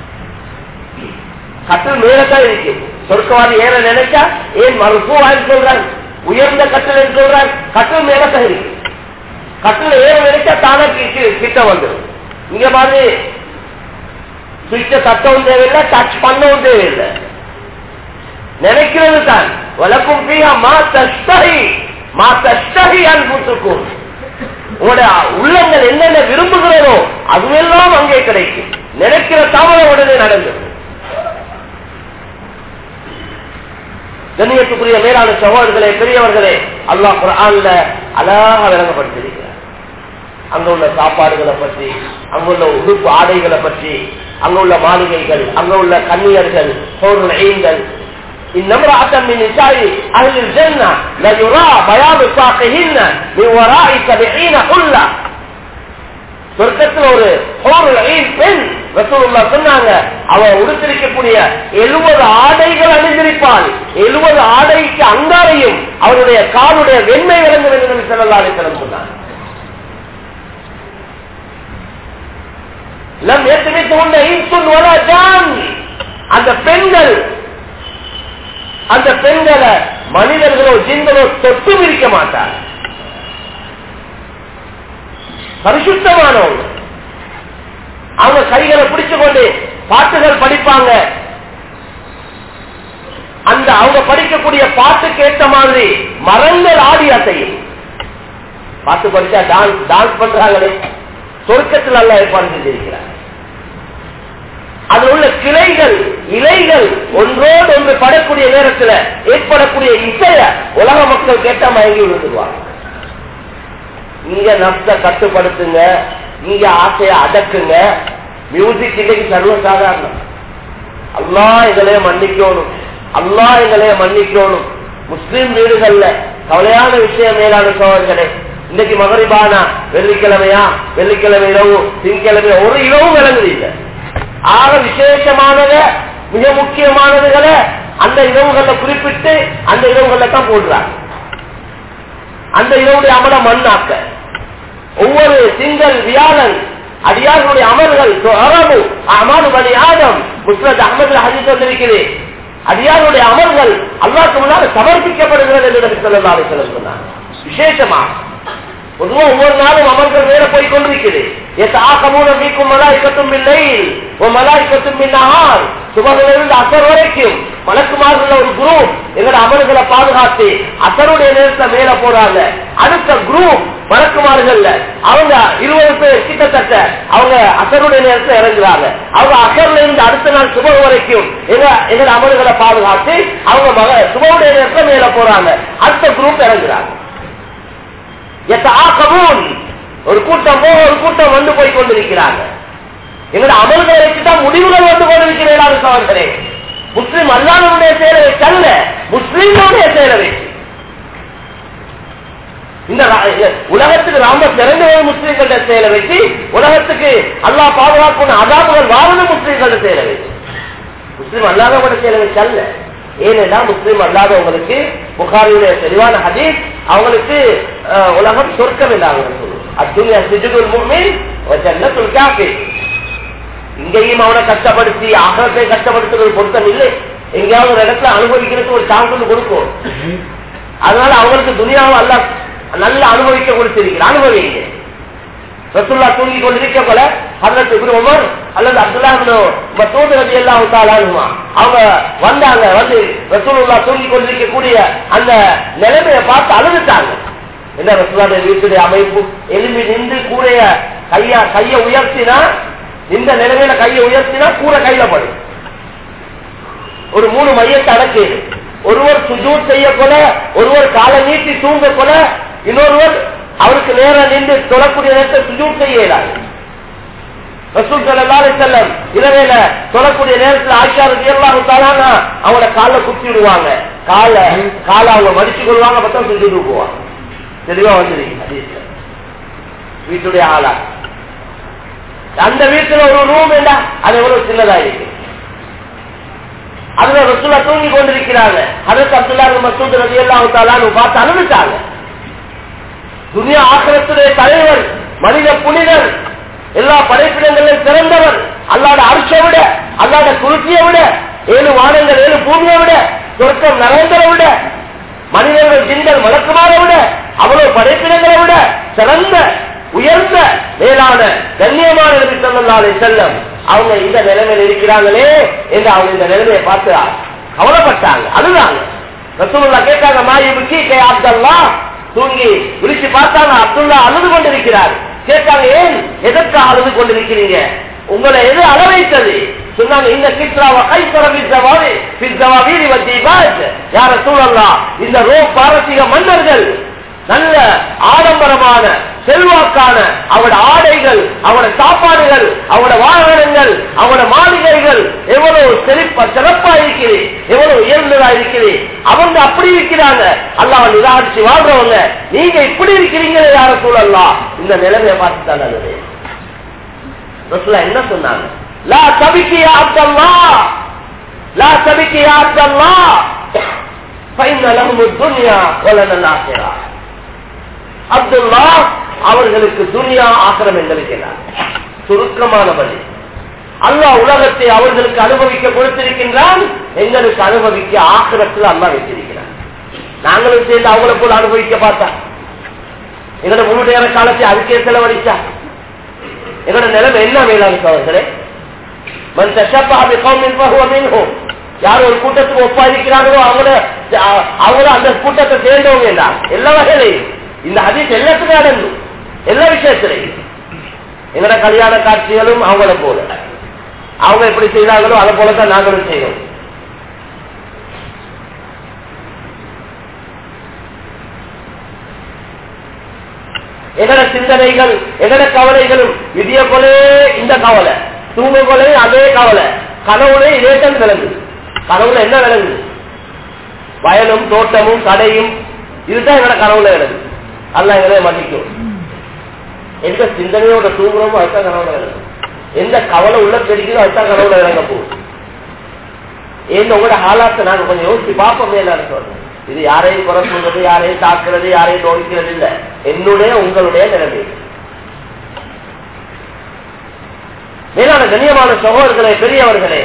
கட்டில் மேலத்தான் இருக்கு சொர்க்கவாதி ஏற நினைச்சா ஏன் மருத்துவான்னு சொல்றாங்க உயர்ந்த கட்டில் என்று சொல்றாங்க கட்டில் மேலத்தான் இருக்கு கட்டில் ஏற நினைச்சா தானே கி- கிட்ட வந்துடும் இங்க மாதிரி சுவிட்ச தட்டவும் தேவையில்லை டச் பண்ணவும் தேவையில்லை நினைக்கிறது தான் வழக்கும் பீகா மா தஷ்டஹி மா தஷ்டஹி அன்புத்துக்கும் உங்களுடைய உள்ளங்கள் என்னென்ன விரும்புகிறதோ அதுவெல்லாம் அங்கே கிடைக்கும் நினைக்கிற தாமதம் உடனே நடந்தது கண்ணியத்துக்குரிய மேலான சகோதரர்களே பெரியவர்களே அல்லாஹ் குர்ஆன்ல அழகாக விளங்கப்படுத்திருக்கிறார் அங்க உள்ள சாப்பாடுகளை பற்றி அங்க உள்ள உடுப்பு ஆடைகளை பற்றி அங்க உள்ள மாளிகைகள் அங்க உள்ள கன்னியர்கள் சோறு ஐங்கள் إنمرأة من نساء أهل الجنة ليرى بياض ساقهن من وراء سبعين حلة சொர்க்கத்தில் ஒரு ஹோருல் ஈன் பெண் ரசூலுல்லா சொன்னாங்க அவ உடுத்திருக்கக்கூடிய எழுபது ஆடைகள் அணிந்திருப்பாள் எழுபது ஆடைக்கு அங்காரையும் அவருடைய காலுடைய வெண்மை விளங்க வேண்டும் என்று செல்லல்லாலே சொன்னாங்க லம் ஏற்கனவே உண்ட இன்சுன் வலா ஜான் அந்த பெண்கள் அந்த பெண்களை மனிதர்களோ ஜிங்களோ தொட்டும் இருக்க மாட்டார் பரிசுத்தமானவங்க அவங்க கைகளை பிடிச்சு கொண்டு பாட்டுகள் படிப்பாங்க அந்த அவங்க படிக்கக்கூடிய பாட்டுக்கு ஏற்ற மாதிரி மரங்கள் ஆடி அசையும் பாட்டு படிச்சா டான்ஸ் டான்ஸ் பண்றாங்களே சொர்க்கத்தில் அல்ல ஏற்பாடு செஞ்சிருக்கிறார் அதில் உள்ள கிளைகள் இலைகள் ஒன்றோடு ஒன்று படக்கூடிய நேரத்தில் ஏற்படக்கூடிய இசைய உலக மக்கள் கேட்டா மயங்கி விழுந்துருவாங்க இங்க நப்ச கட்டுப்படுத்துங்க இங்க ஆசைய அடக்குங்க மியூசிக் இன்னைக்கு சர்வசாதாரணம் அல்லா எங்களைய மன்னிக்கணும் அல்லா எங்களைய மன்னிக்கணும் முஸ்லீம் வீடுகள்ல கவலையான விஷயம் மேலான சோழர்களே இன்னைக்கு மகரிபானா வெள்ளிக்கிழமையா வெள்ளிக்கிழமை இரவு திங்கக்கிழமை ஒரு இரவும் விளங்குது இல்லை ஆக விசேஷமானத மிக முக்கியமானதுகளை அந்த இரவுகள்ல குறிப்பிட்டு அந்த இரவுகள்ல தான் போடுறாங்க அந்த இரவுடைய அமல மண்ணாக்க ஒவ்வொரு திங்கள் வியாழன் அடியார்களுடைய அமல்கள் அரபு அமது பலி ஆதம் முஸ்லத் அகமது ஹஜித் வந்திருக்கிறேன் அடியாருடைய அமல்கள் அல்லாக்கு முன்னால் சமர்ப்பிக்கப்படுகிறது என்று சொல்லலாறு சொல்ல சொன்னார் விசேஷமா பொதுவா ஒவ்வொரு நாளும் அமல்கள் வேற போய் கொண்டிருக்கிறது வீக்கும் மலாய்க்கத்தும் இல்லை மலாய்க்கத்தும் பின்னார் சுபகிலிருந்து அசர் வரைக்கும் மலக்குமார்கள் ஒரு குரூப் எங்களோட அமல்களை பாதுகாத்து அசருடைய நேரத்தை மேல போறாங்க அடுத்த குரூப் மலக்குமார்கள் அவங்க இருபது பேர் கிட்டத்தட்ட அவங்க அசருடைய நேரத்தை இறங்குறாங்க அவங்க அசர்ல இருந்து அடுத்த நாள் சுப வரைக்கும் எங்க எங்களோட அமல்களை பாதுகாத்து அவங்க மக சுபவுடைய நேரத்தை மேல போறாங்க அடுத்த குரூப் இறங்குறாங்க ஒரு கூட்டம் ஒரு கூட்டம் வந்து போய் கொண்டிருக்கிறாங்க எங்களோட அமல்களை வச்சுதான் முடிவுகள் வந்து கொண்டிருக்கிறீர்களாக சோழர்களே முஸ்லிம் அல்லாதவருடைய செயலை வச்சல்ல முஸ்லிம்களுடைய செயலை வச்சு இந்த உலகத்துக்கு ராம சிறந்த முஸ்லீம்கள செயலை வச்சு உலகத்துக்கு அல்லா பாதுகாப்பு அதாபுகள் வாழணும் முஸ்லீம்கள செயலை வச்சு முஸ்லீம் அல்லாதவங்களோட செயலை வச்சல்ல ஏனென்றா முஸ்லீம் அல்லாதவங்களுக்கு புகாரியுடைய தெளிவான ஹதீஸ் அவங்களுக்கு உலகம் சொர்க்கம் இல்லாமல் அத்துணியா சிஜுகுல் முஹ்மின் ஜன்னத்துல் காஃபிர் இங்கேயும் அவனை கஷ்டப்படுத்தி ஆகத்தை கஷ்டப்படுத்துறது பொருத்தம் இல்லை எங்கேயாவது ஒரு இடத்துல அனுபவிக்கிறதுக்கு ஒரு சான்ஸ் கொடுக்கும் அதனால அவங்களுக்கு துனியாவை அல்ல நல்லா அனுபவிக்க கொடுத்திருக்கிற அனுபவிங்க ரசுல்லா தூங்கி கொண்டிருக்க போல அதற்கு இப்னு உமர் அல்லது அப்துல்லா மசூத் ரதி எல்லாம் தாளானுமா அவங்க வந்தாங்க வந்து ரசூலுல்லா தூங்கி கொண்டிருக்கக்கூடிய அந்த நிலைமையை பார்த்து அழுதுட்டாங்க என்ன ரசூலாடைய வீட்டுடைய அமைப்பு எலும்பி நின்று கூரைய கைய கைய உயர்த்தினா இந்த நிலைமையில கையை உயர்த்தினா கூரை கையில படும் ஒரு மூணு மையத்தை அடக்கியது ஒருவர் சுஜூர் செய்ய போல ஒருவர் காலை நீட்டி தூங்க போல இன்னொருவர் அவருக்கு நேரம் நின்று தொழக்கூடிய நேரத்தை சுஜூர் செய்ய இயலாது ரசூல் சல்லாஹ் செல்லம் இரவேல தொழக்கூடிய நேரத்தில் ஆட்சியாளர் எல்லாம் தானா அவங்கள கால குத்தி விடுவாங்க கால கால அவங்க மடிச்சு கொள்வாங்க பார்த்தா சுஜூர் போவாங்க தெளிவா வந்துருக்கீங்க வீட்டுடைய ஆளா அந்த வீட்டுல ஒரு ரூம் வேண்டா அது எவ்வளவு சின்னதா இருக்கு அதுல ரசூலா தூங்கி கொண்டிருக்கிறாங்க அதற்கு அப்துல்லா மசூத் ரவி எல்லாம் பார்த்து அனுப்பிச்சாங்க துனியா ஆக்கிரத்துடைய தலைவர் மனித புனிதர் எல்லா படைப்பிடங்களிலும் சிறந்தவர் அல்லாட அரிசை விட அல்லாட குருத்தியை விட ஏழு வானங்கள் ஏழு பூமியை விட சொர்க்கம் நரேந்திர விட மனிதர்கள் ஜிந்தல் மலக்குமாரை விட அவ்வளவு படைப்பிடங்களை விட சிறந்த உயர்ந்த மேலான கண்ணியமான நபி சொல்லலாலே செல்லம் அவங்க இந்த நிலைமையில் இருக்கிறாங்களே என்று அவங்க இந்த நிலைமையை பார்த்து கவலைப்பட்டாங்க அழுதாங்க ரசூலுல்லா கேட்டாங்க மாயிபுக்கி கே அப்துல்லா தூங்கி விழிச்சு பார்த்தாங்க அப்துல்லா அழுது கொண்டிருக்கிறார் கேட்டாங்க ஏன் எதற்காக அழுது கொண்டிருக்கிறீங்க உங்களை எது அளவைத்தது சொன்னாங்க இந்த கிஸ்ராவ கைசரவி யார சூழல்லாம் இந்த ரோ பாரசீக மன்னர்கள் நல்ல ஆடம்பரமான செல்வாக்கான அவட ஆடைகள் அவட சாப்பாடுகள் அவட வாகனங்கள் அவட மாளிகைகள் எவ்வளவு செழிப்பா சிறப்பா இருக்குது எவ்வளவு உயர்ந்ததா இருக்குது அவங்க அப்படி இருக்கிறாங்க அல்லாஹ் நிராகரிச்சு வாழ்றவங்க நீங்க இப்படி இருக்கிறீங்களே யார சூழல்லாம் இந்த நிலைமையை பார்த்து தான் நல்லது ரசூலா என்ன சொன்னாங்க லா தபிக்கியா அப்தல்லா லா தபிக்கியா அப்தல்லா فإن لهم الدنيا ولنا الآخرة அப்துல்லா அவர்களுக்கு துனியா ஆக்கிரம் என்றிருக்கிறார் சுருக்கமான பலி அல்லாஹ் உலகத்தை அவர்களுக்கு அனுபவிக்க கொடுத்திருக்கின்றான் எங்களுக்கு அனுபவிக்க ஆக்கிரத்தில் அல்லா வைத்திருக்கிறார் நாங்களும் சேர்ந்து அவங்களை போல அனுபவிக்க பார்த்தா எங்களோட முழு நேர காலத்தை அதுக்கே செலவழிச்சா எங்களோட நிலைமை என்ன மேலான சோதரே மன் தஷப்பாபி கௌமின் பகுவ மின்ஹும் யார் ஒரு கூட்டத்துக்கு ஒப்பா இருக்கிறார்களோ அவங்கள அவங்கள அந்த கூட்டத்தை சேர்ந்தவங்க இல்ல எல்லா வகையிலையும் இந்த ஹதீஸ் எல்லாத்துக்கும் அடங்கும் எல்லா விஷயத்திலையும் எங்கட கல்யாண காட்சிகளும் அவங்கள போல அவங்க எப்படி செய்தாங்களோ அதை போலதான் நாங்களும் செய்யணும் எங்கட சிந்தனைகள் எங்கட கவலைகளும் விதிய கொலே இந்த கவலை தூங்க கொலே அதே கவலை கனவுலே இதே தான் விளங்கு கனவுல என்ன விளங்குது வயலும் தோட்டமும் கடையும் இதுதான் எங்கட கனவுல விளங்கு அல்ல எங்களை மதிக்கும் எந்த சிந்தனையோட தூங்குறோமோ அதுதான் கனவுல விளங்கும் எந்த கவலை உள்ள தெரிக்கிறோ அதுதான் கனவுல விளங்க போகும் ஏன் உங்களோட ஹாலாத்தை நாங்க கொஞ்சம் யோசிச்சு பார்ப்போமே என்ன சொல்றேன் இது யாரையும் குறை சொல்றது யாரையும் தாக்குறது யாரையும் நோய்க்கிறது இல்ல என்னுடைய உங்களுடைய நிலைமை மேலான கண்ணியமான சகோதரர்களே பெரியவர்களே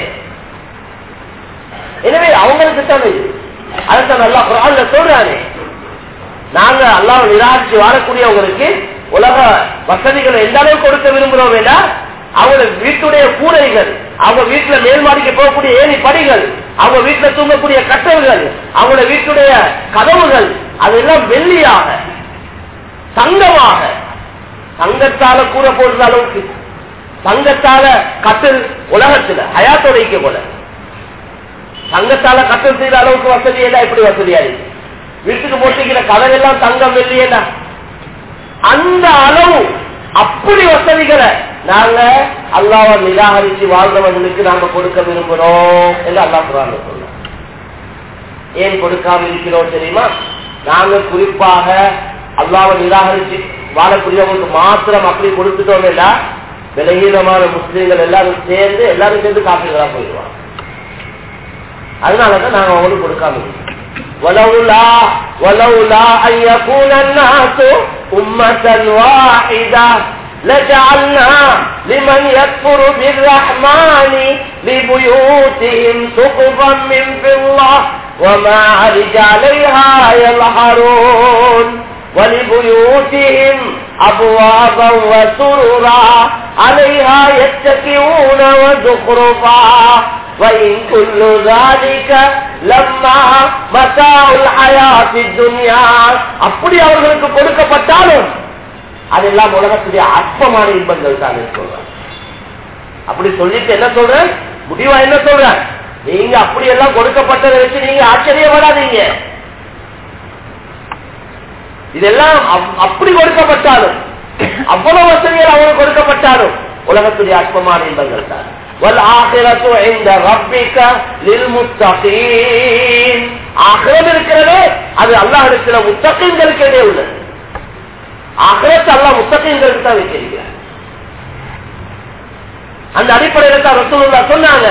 எனவே அவங்களுக்கு தான் இது அதுதான் நல்லா குரான்ல சொல்றானே நாங்க அல்லாஹ் நிராகரிச்சு வாழக்கூடியவங்களுக்கு உலக வசதிகளை எந்த அளவுக்கு கொடுக்க விரும்புறோம் வேண்டாம் அவங்க வீட்டுடைய கூரைகள் அவங்க வீட்டுல மேல் மாடிக்கு போகக்கூடிய ஏணி படிகள் அவங்க வீட்டுல தூங்கக்கூடிய கட்டல்கள் அவங்களோட வீட்டுடைய கதவுகள் அதெல்லாம் வெள்ளியாக தங்கமாக தங்கத்தால கூற போடுற அளவுக்கு தங்கத்தால கட்டில் உலகத்துல ஹயாத்தோட போல தங்கத்தால கட்டில் செய்யற அளவுக்கு வசதி எல்லாம் எப்படி வசதியா இருக்கு வீட்டுக்கு போட்டுக்கிற கதவெல்லாம் தங்கம் வெள்ளியேடா அந்த அளவு அப்படி வசதிகளை நாங்க அல்லாவை நிராகரிச்சு வாழ்ந்தவர்களுக்கு நாங்க கொடுக்க விரும்புறோம் என்று அல்லா குரான் சொல்ல ஏன் கொடுக்காம இருக்கிறோம் தெரியுமா நாங்க குறிப்பாக அல்லாவை நிராகரிச்சு வாழக்கூடியவங்களுக்கு மாத்திரம் அப்படி கொடுத்துட்டோம் இல்ல விலகீனமான முஸ்லீம்கள் எல்லாரும் சேர்ந்து எல்லாரும் சேர்ந்து காப்பீங்களா போயிடுவாங்க அதனாலதான் நாங்க அவங்களுக்கு கொடுக்காம இருக்கோம் ولولا ولولا أن يكون الناس أمة واحدة لجعلنا لمن يكفر بالرحمن لبيوتهم سقفا من فضة ومعارج عليها يظهرون ولبيوتهم أبوابا وسررا عليها يتكئون وزخرفا وإن كل ذلك لما متاع الحياة الدنيا அப்படி அவர்களுக்கு கொடுக்கப்பட்டாலும் அதெல்லாம் உலகத்துடைய அற்பமான இன்பங்கள் தான் சொல்றேன் அப்படி சொல்லிட்டு என்ன சொல்றேன் முடிவா என்ன சொல்றேன் நீங்க அப்படி எல்லாம் கொடுக்கப்பட்டதை வச்சு நீங்க ஆச்சரியப்படாதீங்க இதெல்லாம் அப்படி கொடுக்கப்பட்டாலும் அவ்வளவு வசதிகள் அவங்களுக்கு கொடுக்கப்பட்டாலும் உலகத்துடைய அற்பமான இன்பங்கள் தான் والآخرة عند ربك للمتقين ஆகிரம் இருக்கிறதே அது அல்லாஹ் இருக்கிற முத்தகங்களுக்கு இடையே உள்ளது ஆகிரத்தை அல்லாஹ் முத்தகங்களுக்கு தான் வச்சிருக்கிறார் அந்த அடிப்படையில் தான் ரசூலுல்லா சொன்னாங்க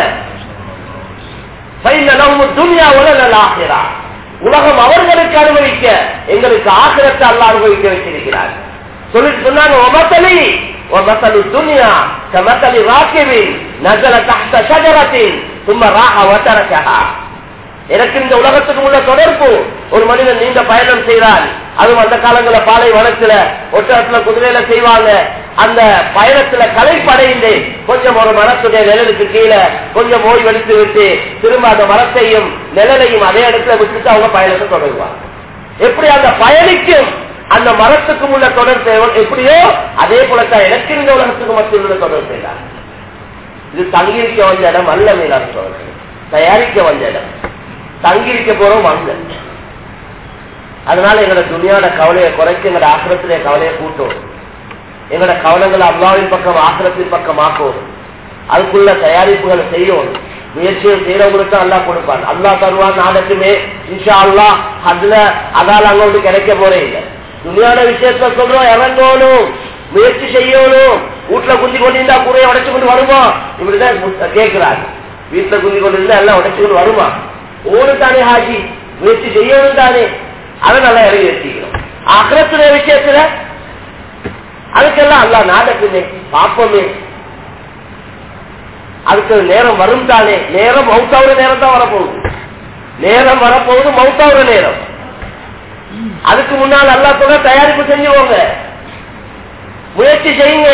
துன்யா உலக ஆகிறா உலகம் அவர்களுக்கு அனுபவிக்க எங்களுக்கு ஆகிரத்தை அல்ல அனுபவிக்க வச்சிருக்கிறார் சொல்லிட்டு சொன்னாங்க ஒமத்தலி ومثل الدنيا كمثل راكب نزل تحت شجرة ثم راح وتركها எனக்கு இந்த உலகத்துக்கு உள்ள தொடர்பு ஒரு மனிதன் நீண்ட பயணம் செய்கிறான் அதுவும் அந்த காலங்கள பாலை வனத்துல ஒட்டத்துல குதிரையில செய்வாங்க அந்த பயணத்துல கலைப்படைந்து கொஞ்சம் ஒரு மரத்துடைய நிழலுக்கு கீழே கொஞ்சம் ஓய்வெடுத்து விட்டு திரும்ப அந்த மரத்தையும் நிழலையும் அதே இடத்துல விட்டுட்டு அவங்க பயணத்தை தொடருவாங்க எப்படி அந்த பயணிக்கும் அந்த மரத்துக்கும் உள்ள தொடர்பு எப்படியோ அதே போலத்தான் எனக்கு இந்த உலகத்துக்கு மத்தியில் உள்ள தொடர்பு செய்தார் இது தங்கியிருக்க வந்த இடம் அல்ல மேலான சோழர்கள் தயாரிக்க வந்த இடம் தங்கியிருக்க போறோம் அங்க அதனால எங்களோட துணியோட கவலையை குறைக்க எங்களோட ஆசிரத்திலே கவலையை கூட்டும் எங்களோட கவனங்களை அல்லாவின் பக்கம் ஆசிரத்தின் பக்கம் ஆக்கும் அதுக்குள்ள தயாரிப்புகளை செய்யும் முயற்சியை செய்யறவங்களுக்கு அல்லா கொடுப்பான் அல்லா தருவான் நாடக்குமே இன்ஷா அல்லா அதுல அதால அங்க கிடைக்க போறே இல்லை துணியான விஷயத்த சொல்றோம் இறங்கணும் முயற்சி செய்யணும் வீட்டுல குந்தி கொண்டிருந்தா கூரையை உடைச்சு கொண்டு வருமா இப்படிதான் கேட்கிறாரு வீட்டுல குந்தி கொண்டிருந்தா எல்லாம் உடைச்சு கொண்டு வருமா ஓடு தானே ஹாஜி முயற்சி செய்யணும் தானே அதை நல்லா இறங்கி வச்சுக்கணும் அகரத்துடைய விஷயத்துல அதுக்கெல்லாம் அல்ல நாடக்குமே பாப்போமே அதுக்கு நேரம் வரும் தானே நேரம் மவுத்தாவுற நேரம் தான் வரப்போகுது நேரம் வரப்போகுது மவுத்தாவுற நேரம் அதுக்கு முன்னால் அல்லா சொல்ல தயாரிப்பு செஞ்சுவோங்க முயற்சி செய்யுங்க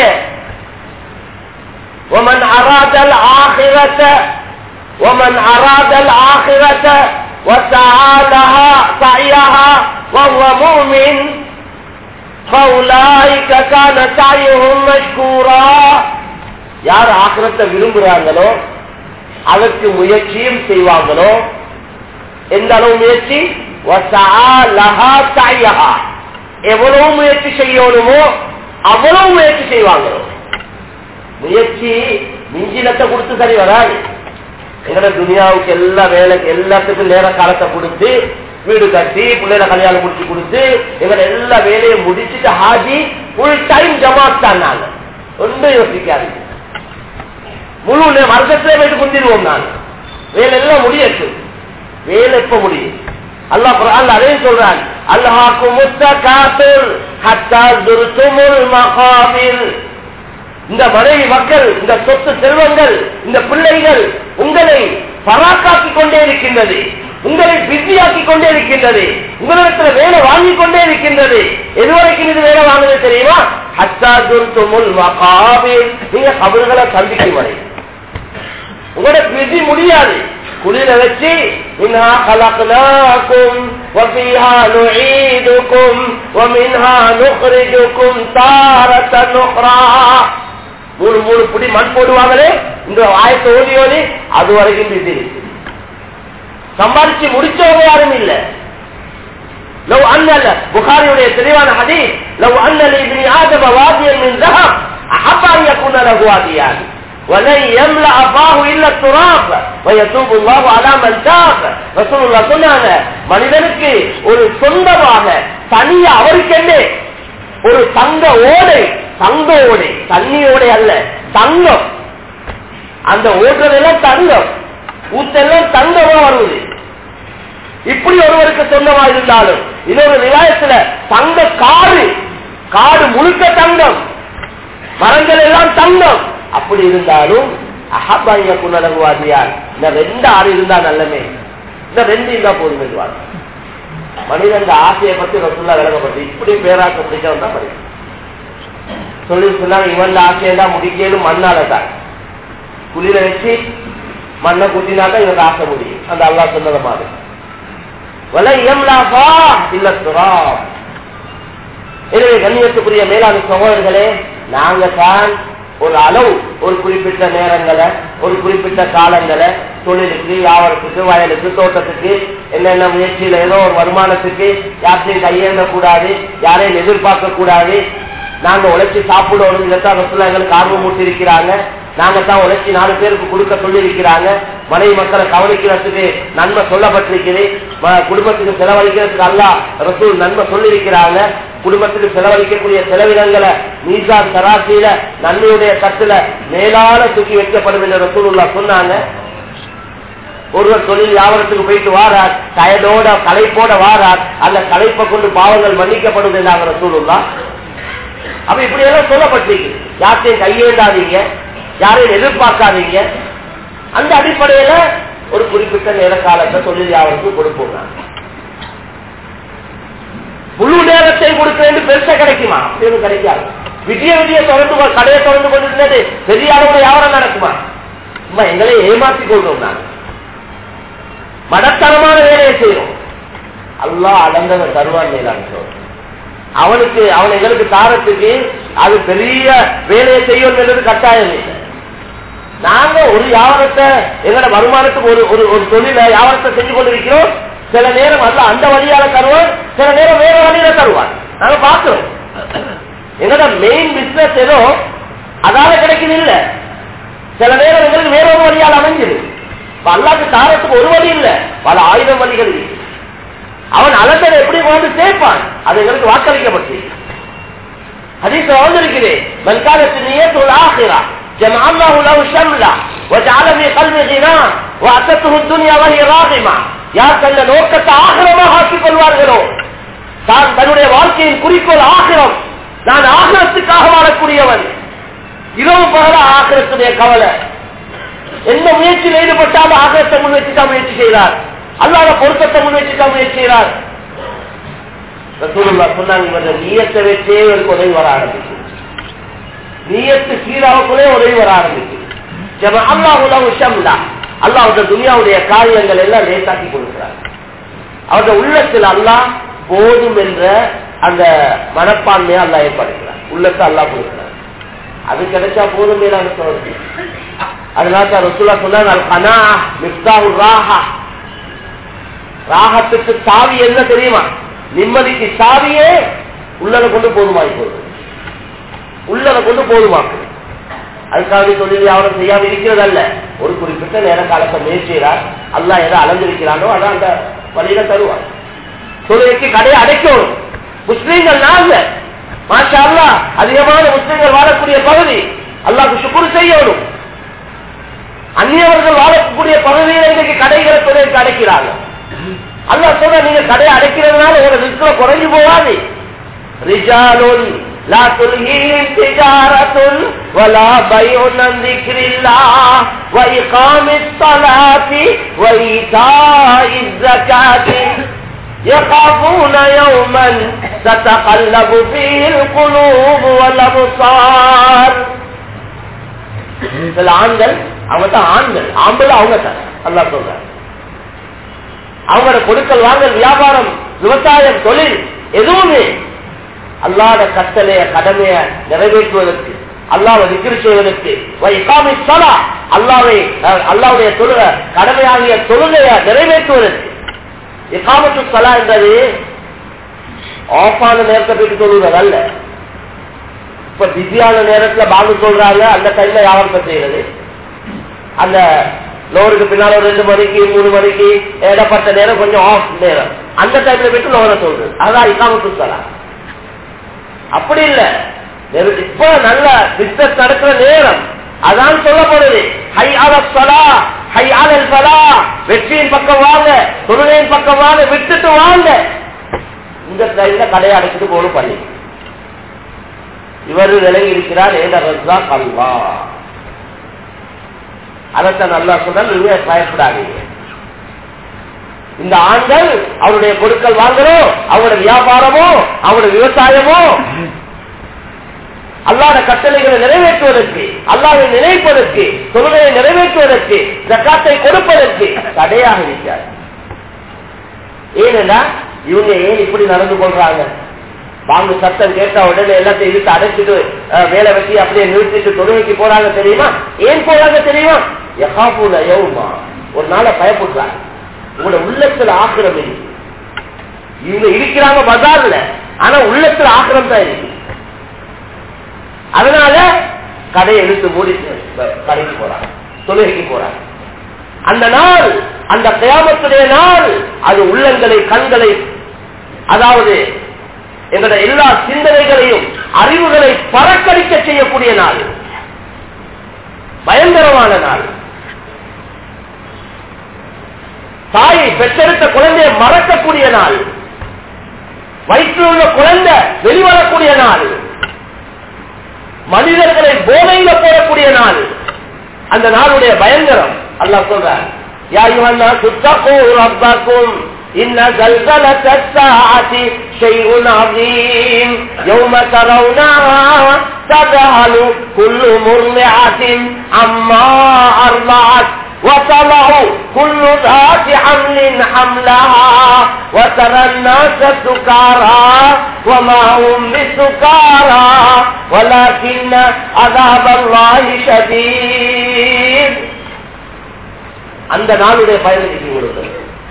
ومن أراد الآخرة ومن أراد الآخرة وسعى لها سعيها وهو مؤمن فَأُولَٰئِكَ كَانَ سَعْيُهُم مَّشْكُورًا யார் ஆக்கிரத்தை விரும்புறாங்களோ அதற்கு முயற்சியும் செய்வாங்களோ எந்த அளவு முயற்சி وَسَعَى لَهَا سَعْيَهَا. எவ்வளவு முயற்சி செய்யணுமோ அவ்வளவு முயற்சி செய்வாங்களோ முயற்சி மிஞ்சினத்தை கொடுத்து சரி வராது எங்கட துனியாவுக்கு எல்லா வேலைக்கு எல்லாத்துக்கும் நேர காலத்தை கொடுத்து வீடு கட்டி பிள்ளைகளை கல்யாணம் முடிச்சு கொடுத்து எங்கட எல்லா வேலையும் முடிச்சுட்டு ஹாஜி ஃபுல் டைம் ஜமாத் தான் நாங்க ஒன்றும் யோசிக்காது முழு நே- வர்க்கத்திலே போயிட்டு குந்திடுவோம் நான் வேலை எல்லாம் முடியட்டு வேலை எப்ப முடியும் அல்லாஹ் குர்ஆன்ல அதையும் சொல்றான் அல்லாஹ்க்கும் முத்தகாத்துல் ஹத்தா துர்துமுல் மகாபில் இந்த மனைவி மக்கள் இந்த சொத்து செல்வங்கள் இந்த பிள்ளைகள் உங்களை பராக்காக்கி கொண்டே இருக்கின்றது உங்களை பிஸியாக்கி கொண்டே இருக்கின்றது உங்களிடத்துல வேலை வாங்கி கொண்டே இருக்கின்றது எதுவரைக்கும் இது வேலை வாங்குது தெரியுமா ஹத்தா துர்துமுல் மகாபில் நீங்க கபறுகளை சந்திக்கும் வரை உங்களோட பிஸி முடியாது குளிர வச்சு மின்ஹா خلقناكم وفيها نعيدكم ومنها نخرجكم تارة أخرى மூணு மூணு புடி மண் போடுவாங்களே இந்த ஆயத்தை ஓதி ஓதி அது வரைக்கும் பிஸி இருக்கு சம்பாதிச்சு முடிச்சவங்க யாரும் இல்ல لو أن புகாரியுடைய தெளிவான ஹதீஸ் لو أن لابن آدم واديا من ذهب أحب أن يكون له واديان ولن يملأ فاه إلا التراب ويتوب الله على من تاب رسول الله சொன்னாங்க மனிதனுக்கு ஒரு சொந்தமாக தனியா அவருக்கென்னே ஒரு தங்க ஓடை தங்க ஓடை தண்ணி ஓடை அல்ல தங்கம் அந்த ஓடுறதெல்லாம் தங்கம் ஊத்தெல்லாம் தங்கமா வருவது இப்படி ஒருவருக்கு சொந்தமா இருந்தாலும் இன்னொரு விவாயத்துல தங்க காடு காடு முழுக்க தங்கம் மரங்கள் எல்லாம் தங்கம் அப்படி இருந்தாலும் அஹபாய குணலகுவாதியார் இந்த ரெண்டு ஆறு இருந்தா நல்லமே இந்த ரெண்டு இருந்தா போதும் என்றுவார் மனிதன் ஆசையை பத்தி ரசுல்லா விளங்கப்பட்டு இப்படி பேராக்க முடிச்சவன் தான் மனிதன் சொல்லி சொன்னாங்க இவன் ஆசையை தான் முடிக்கலும் மண்ணால தான் குளிர வச்சு மண்ணை குத்தினாக்கா இவங்க ஆசை முடியும் அந்த அல்லா சொன்னது மாதிரி வலை எம்லாபா இல்ல துராப் எனவே கண்ணியத்துக்குரிய மேலாண் சகோதரர்களே நாங்க தான் ஒரு அளவு ஒரு குறிப்பிட்ட நேரங்களை ஒரு குறிப்பிட்ட காலங்களை தொழிலுக்கு வியாபாரத்துக்கு வயலுக்கு தோட்டத்துக்கு என்னென்ன முயற்சியில ஏதோ ஒரு வருமானத்துக்கு யார்த்தையும் கையேந்த கூடாது யாரையும் எதிர்பார்க்க கூடாது நாங்க உழைச்சி சாப்பிடணும் இதைத்தான் ரசுல்லா எங்களுக்கு ஆர்வம் மூட்டி இருக்கிறாங்க நாங்க தான் உழைச்சி நாலு பேருக்கு கொடுக்க சொல்லி இருக்கிறாங்க மனைவி மக்களை கவனிக்கிறதுக்கு நன்மை சொல்லப்பட்டிருக்குது ம- குடும்பத்துக்கு செலவழிக்கிறதுக்கு அல்ல ரசூல் நன்மை சொல்லி இருக்கிறாங்க குடும்பத்துக்கு செலவழிக்கக்கூடிய செலவினங்களை மீசா சராசியில நன்மையுடைய தட்டுல மேலான தூக்கி வைக்கப்படும் என்று ரசூலுல்லா சொன்னாங்க ஒருவர் தொழில் வியாபாரத்துக்கு போயிட்டு வாரார் டயர்டோட களைப்போட வாரார் அந்த களைப்பை கொண்டு பாவங்கள் மன்னிக்கப்படும் என்றாங்க ரசூலுல்லா அப்ப இப்படி எல்லாம் சொல்லப்பட்டிருக்கு யார்த்தையும் கையேண்டாதீங்க யாரையும் எதிர்பார்க்காதீங்க அந்த அடிப்படையில ஒரு குறிப்பிட்ட நேர காலத்தை தொழில் வியாபாரத்துக்கு கொடுப்போம் நாங்க. முழு நேரத்தை கொடுக்கிறேன் பெருசா கிடைக்குமா அப்படின்னு கிடைக்காது விடிய விடிய தொடர்ந்து கொ- கடையை தொடர்ந்து கொண்டிருந்தது பெரிய அளவுல வியாபாரம் நடக்குமா சும்மா எங்களை ஏமாற்றிக் கொள்றோம் நாங்க மடத்தனமான வேலையை செய்யறோம் அல்லாஹ் அடங்கத தருவான் மேலான சொல்றோம் அவனுக்கு அவன் எங்களுக்கு தாரத்துக்கு அது பெரிய வேலையை செய்யும் என்பது கட்டாயம் இல்லை நாங்க ஒரு வியாபாரத்தை எங்களோட வருமானத்துக்கு ஒரு ஒரு ஒரு தொழில வியாபாரத்தை செஞ்சு கொண்டிருக்கிறோம் சில நேரம் அல்ல அந்த வழியால தருவான் சில நேரம் வேற வழியில தருவான் நாங்க பார்க்கிறோம் எங்களோட மெயின் பிசினஸ் ஏதோ அதால கிடைக்குது இல்ல சில நேரம் எங்களுக்கு வேற ஒரு வழியால் அமைஞ்சிரு இப்ப அல்லாக்கு தாரத்துக்கு ஒரு வழி இல்ல பல ஆயிரம் வழிகள் இருக்கு அவன் அலந்தரை எப்படி கொண்டு சேர்ப்பான் அது எங்களுக்கு வாக்களிக்கப்பட்டு حديث وعذر من كانت نيته الآخرة جمع الله له شملة وجعل في قلبه غناء وأتته الدنيا وهي راغمة யார் தந்த நோக்கத்தை ஆகிரமாக ஆக்கிக் கொள்வார்களோ தான் தன்னுடைய வாழ்க்கையின் குறிக்கோள் ஆகிரம் நான் ஆகிரத்துக்காக வாழக்கூடியவன் இரவு பகல ஆகிரத்துடைய கவலை எந்த முயற்சியில் ஈடுபட்டாலும் ஆகிரத்தை முன் வச்சுதான் முயற்சி செய்கிறார் அல்லாத பொருத்தத்தை முன் வச்சுதான் முயற்சி செய்கிறார் ரசூலுல்லா சொன்னாங்க இவர்கள் நீயத்தை வச்சே இவருக்கு உதவி வர ஆரம்பிக்கும் நீயத்து சீராவுக்குள்ளே உதவி வர ஆரம்பிக்கும் ஜம அல்லாஹ் உலகு ஷம்லா அல்லாஹ் துனியாவுடைய காரியங்கள் எல்லாம் லேசாக்கி கொடுக்கிறார் அவருடைய உள்ளத்தில் அல்லாஹ் போதும் என்ற அந்த மனப்பான்மையை அல்லா ஏற்படுத்துறான் உள்ளத்தை அல்லா கொடுக்கிறான் அது கிடைச்சா போதும் மேலான சோதனை அதனால தான் ரசூலா சொன்னாங்க கனா மிப்தாஹு ராஹா ராகத்துக்கு சாவி என்ன தெரியுமா நிம்மதிக்கு சாவியே உள்ளதை கொண்டு போதுமாய் போகுது உள்ளதை கொண்டு போதுமாக்கு அதுக்காக தொழில் யாரும் செய்யாம இருக்கிறதல்ல ஒரு குறிப்பிட்ட நேர காலத்தை முயற்சிகிறார் அல்லா எதை அளந்திருக்கிறானோ அதான் அந்த வழியில தருவார் தொழிலுக்கு கடையை அடைக்கணும் முஸ்லீம்கள் நாங்க மாஷா அல்லா அதிகமான முஸ்லீம்கள் வாழக்கூடிய பகுதி அல்லாஹ்க்கு சுக்குரு செய்யணும் அந்நியவர்கள் வாழக்கூடிய பகுதியில் இன்னைக்கு கடைகளை தொழிலுக்கு அடைக்கிறாங்க அல்லாஹ் சொல்ற நீங்க கடையை அடைக்கிறதுனால ஒரு ரிஸ்க்ல குறைஞ்சு போகாது ரிஜாலுன் لا تلهيهم تجارة ولا بيع عن ذكر الله وإقام الصلاة وإيتاء الزكاة يخافون يوما تتقلب فيه القلوب والأبصار சில ஆண்கள் அவங்க தான் ஆண்கள் ஆண்கள் அவங்க தான் அல்லா சொல்ற அவங்களோட கொடுக்கல் வாங்கல் வியாபாரம் விவசாயம் தொழில் எதுவுமே அல்லாத கட்டளைய கடமைய நிறைவேற்றுவதற்கு அல்லாவை விக்கிரி செய்வதற்கு அல்லாவை அல்லாவுடைய தொழுக கடமையாகிய தொழுகைய நிறைவேற்றுவதற்கு இக்காமத்து சலா என்றது ஆஃபான நேரத்தை போயிட்டு தொழுவது அல்ல இப்ப பிஸியான நேரத்துல பாங்கு சொல்றாங்க அந்த டைம்ல வியாபாரத்தை செய்யறது அந்த லோருக்கு பின்னால ஒரு ரெண்டு மணிக்கு மூணு மணிக்கு ஏடப்பட்ட நேரம் கொஞ்சம் ஆஃப் நேரம் அந்த டைம்ல போயிட்டு லோரை சொல்றது அதான் இக்காமத்து சலா அப்படி இல்ல இப்ப நல்ல பிசினஸ் நடக்கிற நேரம் அதான் சொல்லப்படுது ஹை ஆல சலா ஹை ஆலல் சலா வெற்றியின் பக்கம் வாங்க தொழுகையின் பக்கம் வாங்க விட்டுட்டு வாங்க இந்த டைம்ல கடையை அடைச்சிட்டு போகணும் பள்ளி இவர் விலகி இருக்கிறார் ஏதா கல்வா அதத்தான் நல்லா சொன்னால் நீங்க பயப்படாதீங்க இந்த ஆண்கள் அவருடைய பொருட்கள் வாங்குறோம் அவருடைய வியாபாரமோ அவருடைய விவசாயமோ அல்லாத கட்டளைகளை நிறைவேற்றுவதற்கு அல்லாவை நினைப்பதற்கு தொழுகையை நிறைவேற்றுவதற்கு ஜக்காத்தை கொடுப்பதற்கு தடையாக இருக்கிறார் ஏனென்றா இவங்க ஏன் இப்படி நடந்து கொள்றாங்க வாங்கு சத்தம் கேட்டா உடனே எல்லாத்தையும் இழுத்து அடைச்சிட்டு வேலை வச்சு அப்படியே நிறுத்திட்டு தொழுகைக்கு போறாங்க தெரியுமா ஏன் போறாங்க தெரியுமா எகாபூல யவுமா ஒரு நாளை பயப்படுறாங்க உங்களோட உள்ளத்துல ஆக்கிரம் இருக்கு இவங்க இருக்கிறாங்க பஜார்ல ஆனா உள்ளத்துல ஆக்கிரம் தான் இருக்கு அதனால கடையை இழுத்து மூடி கடைக்கு போறாங்க தொழுகைக்கு போறாங்க அந்த நாள் அந்த கயாமத்துடைய நாள் அது உள்ளங்களை கண்களை அதாவது எங்களுடைய எல்லா சிந்தனைகளையும் அறிவுகளை பறக்கடிக்க செய்யக்கூடிய நாள் பயங்கரமான நாள் தாயை பெற்றெடுத்த குழந்தையை மறக்கக்கூடிய நாள் வயிற்றில் உள்ள குழந்தை வெளிவரக்கூடிய நாள் மனிதர்களை போதையில போடக்கூடிய நாள் அந்த நாளுடைய பயங்கரம் அல்லாஹ் சொல்றார் யா யுஹன்னா சுத்தகூ ரப்பக்கும் إن زلزلة الساعة شيء عظيم يوم ترونها تذهل كل مرضعة عما أرضعت وتضع كل ذات حمل حملها وترى الناس سكارى وما هم بسكارى ولكن عذاب الله شديد அந்த நாளுடைய பயனுக்கு கொடுத்தது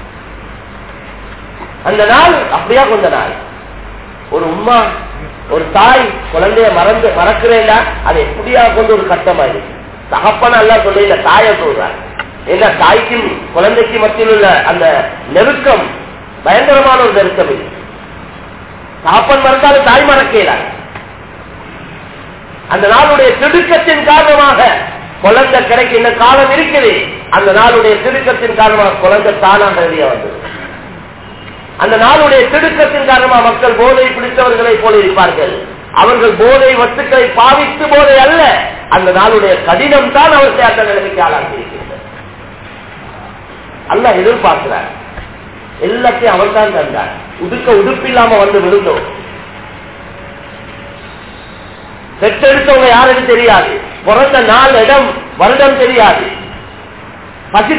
அந்த நாள் அப்படியா கொண்ட நாள் ஒரு உமா ஒரு தாய் குழந்தைய மறந்து மறக்கிறேன்னா அது எப்படியா கொண்டு ஒரு கட்டமா இருக்கு தகப்பன எல்லாம் சொல்ல இந்த தாயை சொல்றாங்க ஏன்னா தாய்க்கும் குழந்தைக்கு மத்தியில் உள்ள அந்த நெருக்கம் பயங்கரமான ஒரு நெருக்கம் இது தகப்பன் மறந்தாலும் தாய் மறக்கிறார் அந்த நாளுடைய திடுக்கத்தின் காரணமாக குழந்தை கிடைக்க இந்த காலம் இருக்குது அந்த நாளுடைய திடுக்கத்தின் காரணமாக குழந்தை தானாக வெளியே வந்தது அந்த நாளுடைய திடுக்கத்தின் காரணமாக மக்கள் போதை பிடித்தவர்களை போல இருப்பார்கள் அவர்கள் போதை வஸ்துக்களை பாவித்து போதை அல்ல அந்த நாளுடைய கடினம் தான் அவர்களை அந்த நிலைமைக்கு ஆளாக்கி இருக்கின்றது அல்ல எதிர்பார்க்கிறார் எல்லாத்தையும் அவன் தான் தந்தார் உடுக்க உடுப்பில்லாம வந்து விழுந்தோம் பெற்றெடுத்தவங்க யாருன்னு தெரியாது பிறந்த நாள் இடம் வருடம் தெரியாது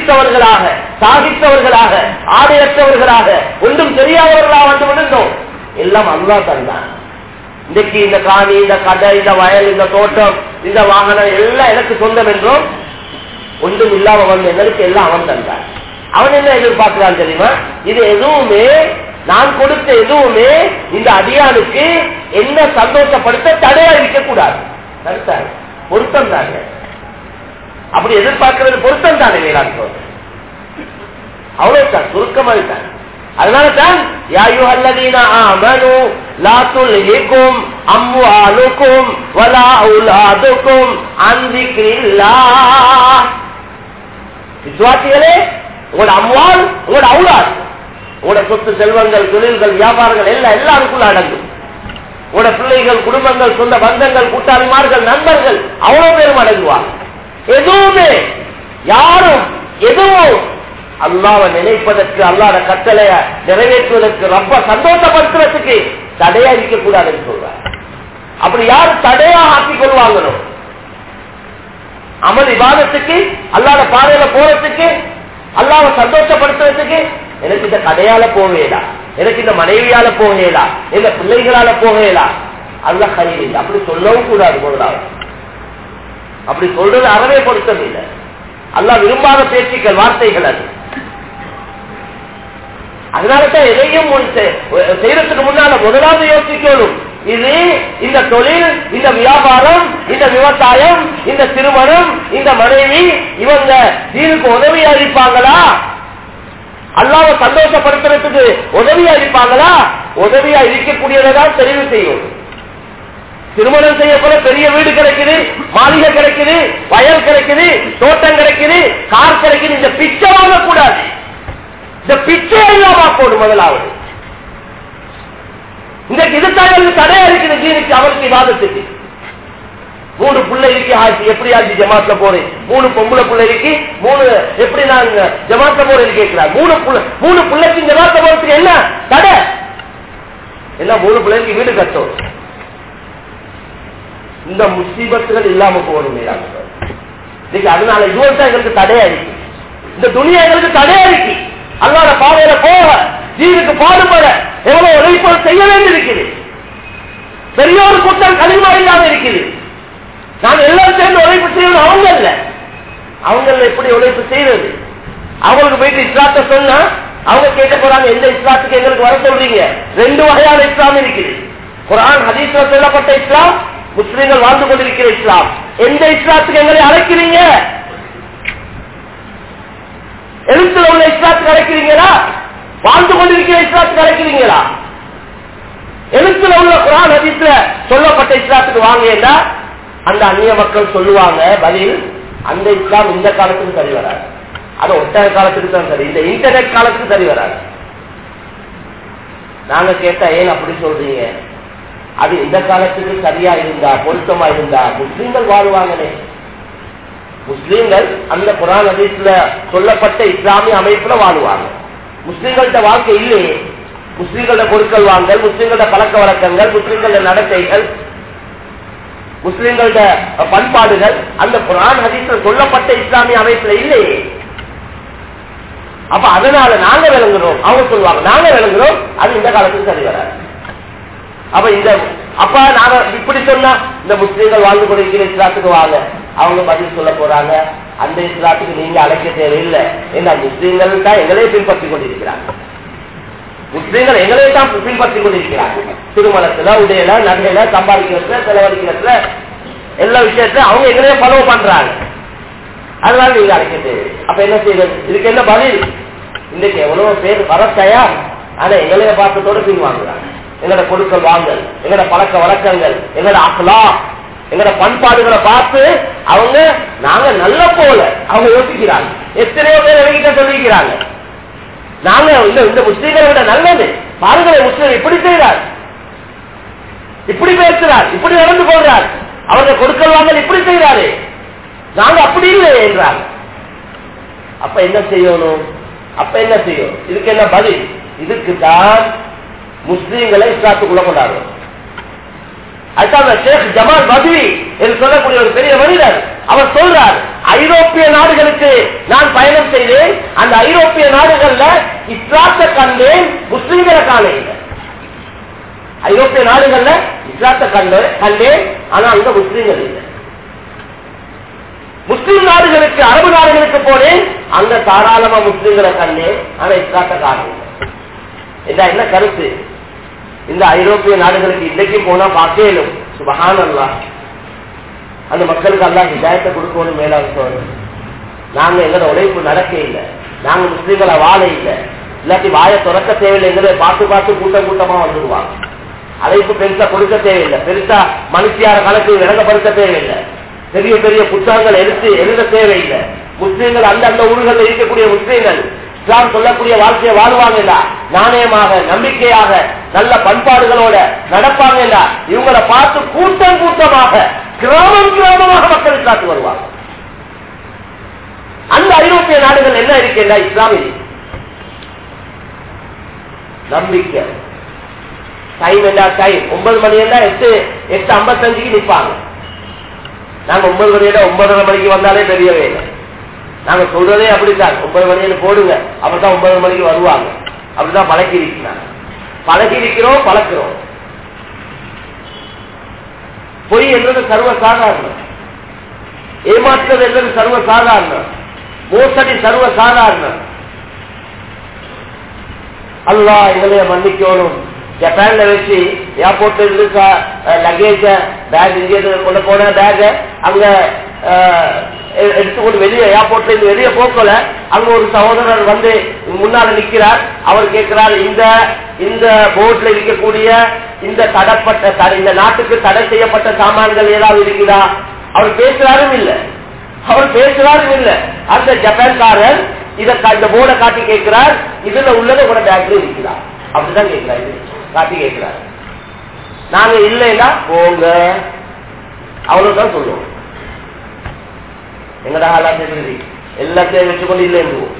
பசித்தவர்களாக சாகித்தவர்களாக ஆடையற்றவர்களாக ஒன்றும் தெரியாதவர்களாக வந்து விழுந்தோம் எல்லாம் அல்லா தந்தான் இன்னைக்கு இந்த காணி இந்த கடை இந்த வயல் இந்த தோட்டம் இந்த வாகனம் எல்லாம் எனக்கு சொந்தம் என்றும் ஒன்றும் இல்லாம வந்து எங்களுக்கு எல்லாம் அவன் தந்தான் அவன் என்ன எதிர்பார்க்கிறான் தெரியுமா இது எதுவுமே நான் கொடுத்த எதுவுமே இந்த அடியானுக்கு என்ன சந்தோஷப்படுத்த தடையா இருக்கக்கூடாது கருத்தாரு பொருத்தம் தாங்க அப்படி எதிர்பார்க்கிறது பொருத்தம் தானே வேளாண் அவ்வளவுதான் சுருக்கமா இருக்காங்க அதனால தான் யாயு அல்லதீன ஆமனு லா துல்ஹிகும் அம்வாலுக்கும் வலா அவுலாதுக்கும் அன் திக்ரில்லாஹ் விசுவாசிகளே உங்களோட அம்வால் உங்களோட அவுலாத் உங்களோட சொத்து செல்வங்கள் தொழில்கள் வியாபாரங்கள் எல்லாம் எல்லாருக்குள்ள அடங்கும் உங்களோட பிள்ளைகள் குடும்பங்கள் சொந்த பந்தங்கள் கூட்டாளிமார்கள் நண்பர்கள் அவ்வளவு பேரும் அடங்குவாங்க எதுவுமே யாரும் எதுவும் அல்லாவை நினைப்பதற்கு அல்லாத கட்டளைய நிறைவேற்றுவதற்கு ரொம்ப சந்தோஷப்படுத்துறதுக்கு தடையா இருக்கக்கூடாதுன்னு சொல்றார் அப்படி யார் தடையா ஆக்கிக் கொள்வாங்களோ அமல் இபாதத்துக்கு அல்லாத பாதையில போறதுக்கு அல்லாவை சந்தோஷப்படுத்துறதுக்கு எனக்கு இந்த கடையால போவேலா எனக்கு இந்த மனைவியால போகலா இந்த பிள்ளைகளால போகலா அல்ல கையில் அப்படி சொல்லவும் கூடாது முதலாவது அப்படி சொல்றது அறவே பொருத்தம் இல்லை அல்லா விரும்பாத பேச்சுக்கள் வார்த்தைகள் அது அதனாலதான் எதையும் செய்யறதுக்கு முன்னால முதலாவது யோசிக்கணும் இது இந்த தொழில் இந்த வியாபாரம் இந்த விவசாயம் இந்த திருமணம் இந்த மனைவி இவங்க தீனுக்கு உதவியா இருப்பாங்களா அல்லாம சந்தோஷப்படுத்துறதுக்கு உதவியா இருப்பாங்களா உதவியா இருக்கக்கூடியதான் தெரிவு செய்யும் திருமணம் செய்ய போல பெரிய வீடு கிடைக்குது மாளிகை கிடைக்குது வயல் கிடைக்குது தோட்டம் கிடைக்குது கார் கிடைக்குது இந்த பிச்சை வாங்கக்கூடாது இந்த பிச்சை இல்லாம போடும் முதலாவது இன்றைக்கு இதுதான் தடையா இருக்குது தீனுக்கு அவருக்கு வாதத்துக்கு மூணு புள்ள இருக்கு ஆச்சு எப்படி ஆச்சு ஜமாத்ல போறேன் மூணு பொம்பளை புள்ள இருக்கு மூணு எப்படி நான் ஜமாத்ல போறேன்னு கேட்கிறார் மூணு புள்ள மூணு புள்ளைக்கு ஜமாத்ல போறதுக்கு என்ன தடை என்ன மூணு பிள்ளைக்கு வீடு கட்டும் இந்த முசீபத்துகள் இல்லாம போகணும் இன்னைக்கு அதனால இதுவரை தான் எங்களுக்கு தடையா இருக்கு இந்த துணியா எங்களுக்கு தடையா இருக்கு அல்லாத பாதையில போக ஜீவுக்கு பாடுபட எவ்வளவு உழைப்பு செய்ய வேண்டியிருக்குது பெரிய ஒரு கூட்டம் கனிமா இல்லாம இருக்குது நாங்க எல்லாரும் சேர்ந்து உழைப்பு செய்யணும் அவங்க இல்ல அவங்க எப்படி உழைப்பு செய்யறது அவங்களுக்கு போயிட்டு இஸ்லாத்த சொன்னா அவங்க கேட்க போறாங்க எந்த இஸ்லாத்துக்கு எங்களுக்கு வர சொல்றீங்க ரெண்டு வகையான இஸ்லாம் இருக்குது குரான் ஹதீஸ்ல சொல்லப்பட்ட இஸ்லாம் முஸ்லீம்கள் வாழ்ந்து கொண்டிருக்கிற இஸ்லாம் எந்த இஸ்லாத்துக்கு எங்களை அழைக்கிறீங்க எழுத்துல உள்ள இஸ்லாத்துக்கு அழைக்கிறீங்களா வாழ்ந்து கொண்டிருக்கிற இஸ்லாத்துக்கு அழைக்கிறீங்களா எழுத்துல உள்ள குரான் ஹதீஸ்ல சொல்லப்பட்ட இஸ்லாத்துக்கு வாங்க அந்த அந்நிய மக்கள் சொல்லுவாங்க பதில் அந்த இஸ்லாம் இந்த காலத்துக்கு சரி வராது அது ஒட்டக காலத்துக்கு தான் சரி இந்த இன்டர்நெட் காலத்துக்கு சரி வராது நாங்க கேட்டா ஏன் அப்படி சொல்றீங்க அது இந்த காலத்துக்கு சரியா இருந்தா பொருத்தமா இருந்தா முஸ்லீம்கள் வாழ்வாங்களே முஸ்லீம்கள் அந்த குரான் ஹதீஸ்ல சொல்லப்பட்ட இஸ்லாமிய அமைப்புல வாழ்வாங்க முஸ்லீம்கள்ட்ட வாழ்க்கை இல்லையே முஸ்லீம்களோட பொருட்கள் வாங்கல் முஸ்லீம்களோட பழக்க வழக்கங்கள் முஸ்லீம்களோட நடத்தைகள் முஸ்லீம்களோட பண்பாடுகள் அந்த குரான் ஹதீஸ்ல சொல்லப்பட்ட இஸ்லாமிய அமைப்புல இல்லையே அப்ப அதனால நாங்க விளங்குறோம் அவங்க சொல்லுவாங்க நாங்க விளங்குறோம் அது இந்த காலத்துக்கு சரி வராது அப்ப இந்த அப்ப நாங்க இப்படி சொன்னா இந்த முஸ்லீம்கள் வாழ்ந்து கொண்டிருக்கிற இஸ்லாத்துக்கு வாங்க அவங்க பதில் சொல்ல போறாங்க அந்த இஸ்லாத்துக்கு நீங்க அழைக்க தேவையில்லை ஏன்னா முஸ்லீம்கள் தான் எங்களே பின்பற்றி கொண்டிருக்கிறாங்க முஸ்லீம்கள் எங்களே தான் பின்பற்றி கொண்டிருக்கிறாங்க திருமணத்துல உடையில நகையில சம்பாதிக்கிறதுல செலவழிக்கிறதுல எல்லா விஷயத்துல அவங்க எங்களே ஃபாலோ பண்றாங்க அதனால நீங்க அழைக்க தேவை அப்ப என்ன செய்வது இதுக்கு என்ன பதில் இன்னைக்கு எவ்வளவு பேர் வர தயார் ஆனா எங்களைய பார்க்கத்தோட பின்வாங்குறாங்க எங்களோட பொருட்கள் வாங்கல் எங்களோட பழக்க வழக்கங்கள் எங்களோட அக்கலா எங்களோட பண்பாடுகளை பார்த்து அவங்க நாங்க நல்ல போல அவங்க யோசிக்கிறாங்க எத்தனையோ பேர் எங்ககிட்ட சொல்லிக்கிறாங்க நாங்க இந்த இந்த முஸ்லீம்களை விட நல்லது பாருங்களேன் முஸ்லீம் இப்படி செய்கிறார் இப்படி பேசுறார் இப்படி நடந்து போகிறார் அவர்கள் கொடுக்கல் வாங்கல் இப்படி செய்கிறாரு நாங்க அப்படி இல்லை என்றார் அப்ப என்ன செய்யணும் அப்ப என்ன செய்யும் இதுக்கு என்ன பதில் இதுக்கு தான் முஸ்லீம்களை இஸ்லாத்துக்குள்ள கொண்டாடுவோம் அதுதான் ஷேக் ஜமால் பத்வி என்று சொல்லக்கூடிய ஒரு பெரிய மனிதர் அவர் சொல்றார் ஐரோப்பிய நாடுகளுக்கு நான் பயணம் செய்தேன் அந்த ஐரோப்பிய நாடுகள்ல இஸ்லாத்தை கண்டேன் முஸ்லீம்களை காண இல்லை ஐரோப்பிய நாடுகள்ல இஸ்லாத்தை கண்டு கண்டேன் ஆனா அங்க முஸ்லீம்கள் இல்லை முஸ்லிம் நாடுகளுக்கு அரபு நாடுகளுக்கு போனேன் அங்க தாராளமா முஸ்லீம்களை கண்டேன் ஆனா இஸ்லாத்தை காணல இதா என்ன கருத்து இந்த ஐரோப்பிய நாடுகளுக்கு இன்றைக்கு போனா பார்க்கலும் சுபகான் அல்லா அந்த மக்களுக்கு அல்லா ஹிதாயத்தை கொடுக்கணும் மேலாக சொல்லணும் நாங்க எங்களோட உழைப்பு நடக்க இல்லை நாங்க முஸ்லீம்களை வாழ இல்லை இல்லாட்டி வாயை திறக்க தேவையில்லைங்கிறத பார்த்து பார்த்து கூட்டம் கூட்டமா வந்துடுவாங்க அழைப்பு பெருசா கொடுக்க தேவையில்லை பெருசா மனுஷியார கணக்கு விளங்கப்படுத்த தேவையில்லை பெரிய பெரிய புத்தகங்கள் எடுத்து எழுத தேவையில்லை முஸ்லீம்கள் அந்தந்த ஊர்களில் இருக்கக்கூடிய முஸ்லீம்கள் இஸ்லாம் சொல்லக்கூடிய வாழ்க்கையை வாழ்வாங்க நாணயமாக நம்பிக்கையாக நல்ல பண்பாடுகளோட நடப்பாங்க இவங்களை பார்த்து கூட்டம் கூட்டமாக கிராமம் கிராமமாக மக்கள் இஸ்லாத்து வருவாங்க அந்த ஐரோப்பிய நாடுகள் என்ன இருக்கேன் இஸ்லாமில் நம்பிக்கை டைம் என்ன டைம் ஒன்பது மணி என்ன எட்டு எட்டு ஐம்பத்தஞ்சுக்கு நிற்பாங்க நாங்க ஒன்பது மணியில ஒன்பதரை மணிக்கு வந்தாலே பெரிய வேலை நாங்க சொல்றதே அப்படித்தான் ஒன்பது மணியில போடுங்க அப்பதான் ஒன்பது மணிக்கு வருவாங்க அப்படிதான் பழக்கி இருக்கிறாங்க பழகி இருக்கிறோம் பழக்கிறோம் பொய் என்பது சர்வ சாதாரணம் ஏமாற்றுறது என்பது சர்வ சாதாரணம் மோசடி சர்வ சாதாரணம் அல்லா எங்களைய மன்னிக்கணும் ஜப்பான்ல வச்சு ஏர்போர்ட்ல இருந்து லக்கேஜ பேக் இங்கே கொண்டு போன பேக் அங்க எடுத்துக்கொண்டு வெளியே ஏர்போர்ட்ல இருந்து வெளியே போக்கல அங்க ஒரு சகோதரர் வந்து முன்னால நிக்கிறார் அவர் கேட்கிறார் இந்த இந்த போட்ல இருக்கக்கூடிய இந்த தடப்பட்ட இந்த நாட்டுக்கு தடை செய்யப்பட்ட சாமான்கள் ஏதாவது இருக்குதா அவர் பேசுறாரும் இல்ல அவர் பேசுறாரும் இல்ல அந்த ஜப்பான்காரர் இத இந்த போர்டை காட்டி கேட்கிறார் இதுல உள்ளதை கூட பேக்ல இருக்கிறா அப்படிதான் கேட்கிறாரு காட்டி கேட்கிறார் நாங்க இல்லைன்னா போங்க அவ்வளவுதான் சொல்லுவோம் எங்கடா எல்லாத்தையும் எல்லாத்தையும் வச்சுக்கொண்டு இல்லை என்றுவோம்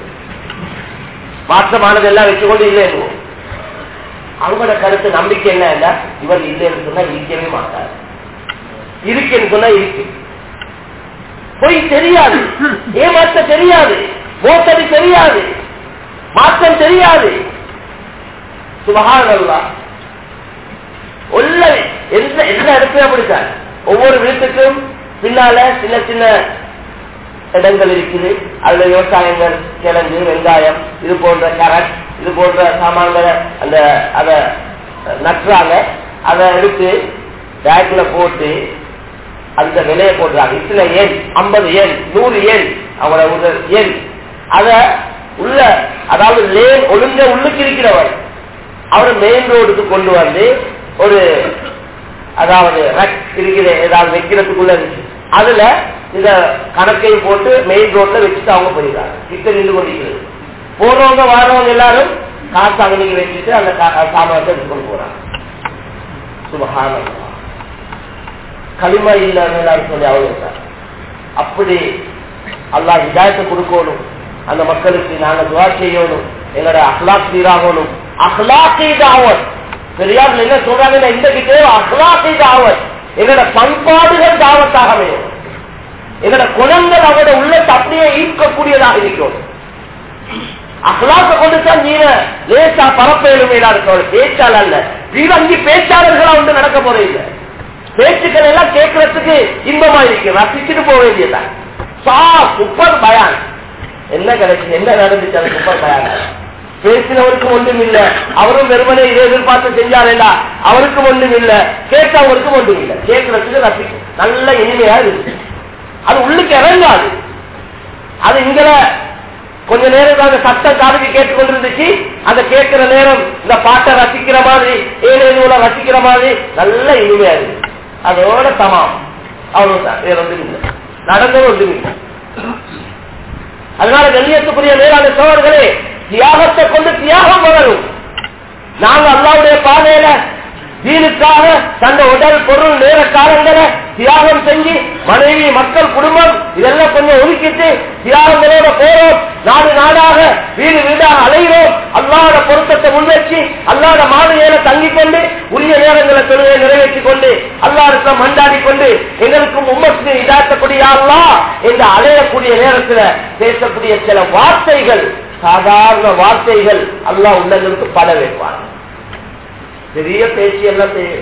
மாற்றமானது எல்லாம் வச்சுக்கொண்டு இல்லை என்றுவோம் அவங்களோட கருத்து நம்பிக்கை என்ன இவர் இல்லைன்னு சொன்னா இருக்கவே மாட்டார் இருக்குன்னு சொன்னா இருக்கு பொய் தெரியாது ஏமாற்ற தெரியாது மோசடி தெரியாது மாற்றம் தெரியாது சுபகானல்லா உள்ள எந்த எல்லா இடத்துலயும் அப்படித்தான் ஒவ்வொரு வீட்டுக்கும் பின்னால சின்ன சின்ன இடங்கள் இருக்குது அதுல விவசாயங்கள் கிழங்கு வெங்காயம் இது போன்ற கேரட் இது போன்ற சாமான்களை அந்த அத நட்டுறாங்க அதை எடுத்து பேக்ல போட்டு அந்த விலையை போடுறாங்க இத்தனை ஏன் ஐம்பது ஏன் நூறு ஏன் அவங்களோட ஏன் அத உள்ள அதாவது லேன் ஒழுங்க உள்ளுக்கு இருக்கிறவர் அவரை மெயின் ரோடுக்கு கொண்டு வந்து ஒரு அதாவது ரக் இருக்கிற ஏதாவது வைக்கிறதுக்குள்ள இருந்துச்சு அதுல இந்த கணக்கையும் போட்டு மெயின் ரோட்ல வச்சுட்டு அவங்க போயிடுறாங்க கிட்ட நின்று கொண்டிருக்கிறது போறவங்க வாரவங்க எல்லாரும் காசு அங்கனைக்கு வச்சுட்டு அந்த சாமானத்தை எடுத்துக்கொண்டு போறாங்க சுபகானம் களிமா இல்லாமல் சொல்லி அவங்க அப்படி அல்லா விஜயத்தை கொடுக்கணும் அந்த மக்களுக்கு நாங்க துவா செய்யணும் எங்களோட அஹ்லாக் சீராகணும் அஹ்லாக்கை தாவத் பெரியார் என்ன சொல்றாங்க இந்த கிட்டே அஹ்லாக்கை தாவத் எங்களோட பண்பாடுகள் தாவத்தாக அமையும் எங்களோட குணங்கள் அவரோட உள்ளத்தை அப்படியே ஈர்க்கக்கூடியதாக இருக்கும் அஹ்லாக்க கொண்டு தான் நீர லேசா பரப்ப எழுமையிலான பேச்சாளர் அல்ல வீரங்கி பேச்சாளர்களா வந்து நடக்க போறீங்க பேச்சுக்கள் எல்லாம் கேட்கறதுக்கு இன்பமா இருக்கு ரசிச்சுட்டு போக வேண்டியதான் சா சூப்பர் பயான் என்ன கிடைச்சு என்ன நடந்துச்சு அது சூப்பர் பயான் பேசினவருக்கு ஒன்றும் இல்ல அவரும் வெறுமனே இதை எதிர்பார்த்து செஞ்சாரேடா அவருக்கும் ஒன்றும் இல்ல கேட்டவருக்கும் ஒன்றும் இல்ல கேட்கறதுக்கு ரசிக்கும் நல்ல இனிமையா இருக்கு அது உள்ளுக்கு இறங்காது அது இங்கல கொஞ்ச நேரம் அந்த சத்தம் காதுக்கு கேட்டுக்கொண்டிருந்துச்சு அந்த கேட்கிற நேரம் இந்த பாட்டை ரசிக்கிற மாதிரி ஏழு ரசிக்கிற மாதிரி நல்ல இனிமையா இருக்கு அதோட சமாம் அவ்வளவுதான் வேற ஒன்றும் இல்லை நடந்தது ஒன்றும் இல்லை அதனால கண்ணியத்துக்குரிய மேலான சோழர்களே தியாகத்தை கொண்டு தியாகம் வளரும் நாங்க அல்லாவுடைய பாதையில தீனுக்காக தந்த உடல் பொருள் நேர காலங்களை தியாகம் செஞ்சு மனைவி மக்கள் குடும்பம் இதெல்லாம் கொஞ்சம் ஒதுக்கிட்டு தியாகங்களோட போறோம் நாடு நாடாக வீடு வீடாக அலைகிறோம் அல்லாத பொருத்தத்தை முன்வச்சு அல்லாத மாலையில தங்கிக் கொண்டு உரிய நேரங்களை தொழுகை நிறைவேற்றிக் கொண்டு அல்லாருக்கும் மண்டாடி கொண்டு எங்களுக்கும் உம்மத்துக்கு இதாக்கக்கூடிய அல்லா என்று அலையக்கூடிய நேரத்தில் பேசக்கூடிய சில வார்த்தைகள் சாதாரண வார்த்தைகள் அல்லாஹ் உள்ளங்களுக்கு பட வைப்பார் பெரிய பேச்சு எல்லாம் தேவை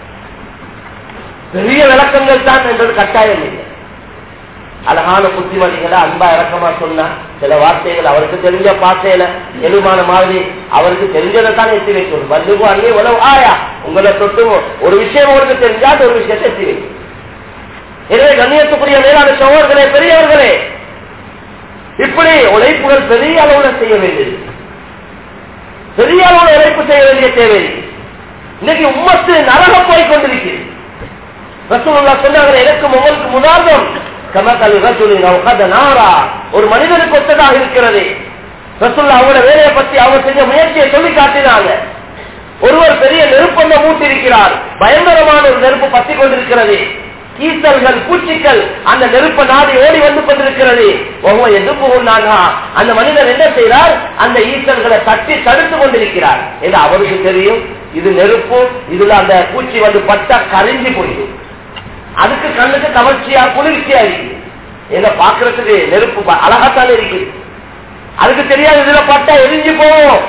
பெரிய விளக்கங்கள் தான் என்றது கட்டாயம் இல்லை அழகான புத்திமதிகளை அன்பா இறக்கமா சொன்னா சில வார்த்தைகள் அவருக்கு தெரிஞ்ச பாசையில எலுமான மாதிரி அவருக்கு தெரிஞ்சதை தான் எத்தி வைக்கணும் வந்து அங்கே உழவு ஆயா உங்களை தொட்டு ஒரு விஷயம் உங்களுக்கு தெரிஞ்சா அது ஒரு விஷயத்தை எத்தி வைக்கும் எனவே கண்ணியத்துக்குரிய மேலான சோழர்களே பெரியவர்களே இப்படி உழைப்புகள் பெரிய அளவுல செய்ய வேண்டியது பெரிய அளவுல உழைப்பு செய்ய வேண்டிய தேவை இன்னைக்கு உம்மத்து நரகம் போய் கொண்டிருக்கிறது ரசூலுல்லா சொன்னாங்க எனக்கு உங்களுக்கு முதாரணம் கமக்கல் ரசூலின் நாரா ஒரு மனிதனுக்கு ஒத்ததாக இருக்கிறது ரசூல்லா அவங்களோட வேலையை பத்தி அவங்க செஞ்ச முயற்சியை சொல்லி காட்டினாங்க ஒருவர் பெரிய நெருப்பங்க மூட்டிருக்கிறார் பயங்கரமான ஒரு நெருப்பு பத்தி கொண்டிருக்கிறது ஈசல்கள் பூச்சிகள் அந்த நெருப்ப நாடி ஓடி வந்து கொண்டிருக்கிறது ஒவ்வொரு எதிர்ப்பு அந்த மனிதர் என்ன செய்கிறார் அந்த ஈசல்களை தட்டி தடுத்து கொண்டிருக்கிறார் என்று அவருக்கு தெரியும் இது நெருப்பு இதுல அந்த பூச்சி வந்து பட்டா கரிஞ்சு போயிடும் அதுக்கு கண்ணுக்கு கவர்ச்சியா குளிர்ச்சியா இருக்கு என்ன பாக்குறதுக்கு நெருப்பு அழகாத்தானே இருக்குது அதுக்கு தெரியாது இதுல பட்டா எரிஞ்சு போவோம்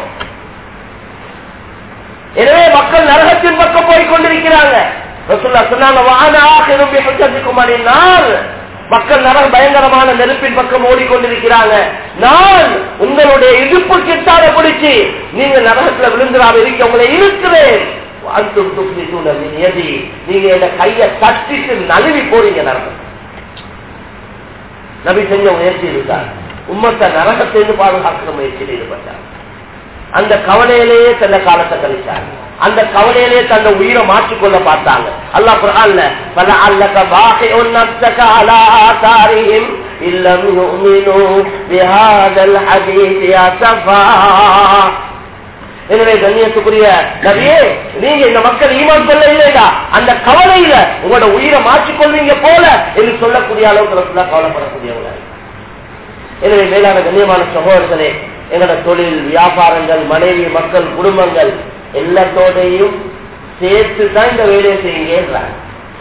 எனவே மக்கள் நரகத்தின் பக்கம் போய் கொண்டிருக்கிறாங்க மக்கள் நரக பயங்கரமான நெருப்பின் பக்கம் ஓடிக்கொண்டிருக்கிறாங்க நான் உங்களுடைய இடுப்பு கிட்டாத பிடிச்சி நீங்க நரகத்துல விழுந்துடாம இருக்க உங்களை இருக்கிறேன் நீங்க என்ன கைய தட்டிட்டு நழுவி போறீங்க நரகம் நபி செஞ்ச முயற்சி இருக்கார் உம்மத்தை நரகத்திலிருந்து பாதுகாக்கிற முயற்சியில் ஈடுபட்டார் அந்த கவலையிலேயே தன்னை காலத்தை கழிச்சார் அந்த கவலையிலேயே தந்த உயிரை மாற்றிக்கொள்ள பார்த்தாங்க அல்லா குரான்ல பல அல்லக பாஹிஉன் நஃப்ஸக அலா ஆசாரிஹிம் இல்லம் யுமினு பிஹாதல் ஹதீஸ் அஸஃபா எனவே கண்ணியத்துக்குரிய நபியே நீங்க இந்த மக்கள் ஈமான் சொல்ல இல்லையா அந்த கவலையில உங்களோட உயிரை மாற்றிக்கொள்வீங்க போல என்று சொல்லக்கூடிய அளவுக்கு கவலைப்படக்கூடியவங்க எனவே மேலான கண்ணியமான சகோதரர்களே எங்களோட தொழில் வியாபாரங்கள் மனைவி மக்கள் குடும்பங்கள் எல்லாத்தோடையும் சேர்த்து தான் இந்த வேலையை செய்யுங்கன்றாங்க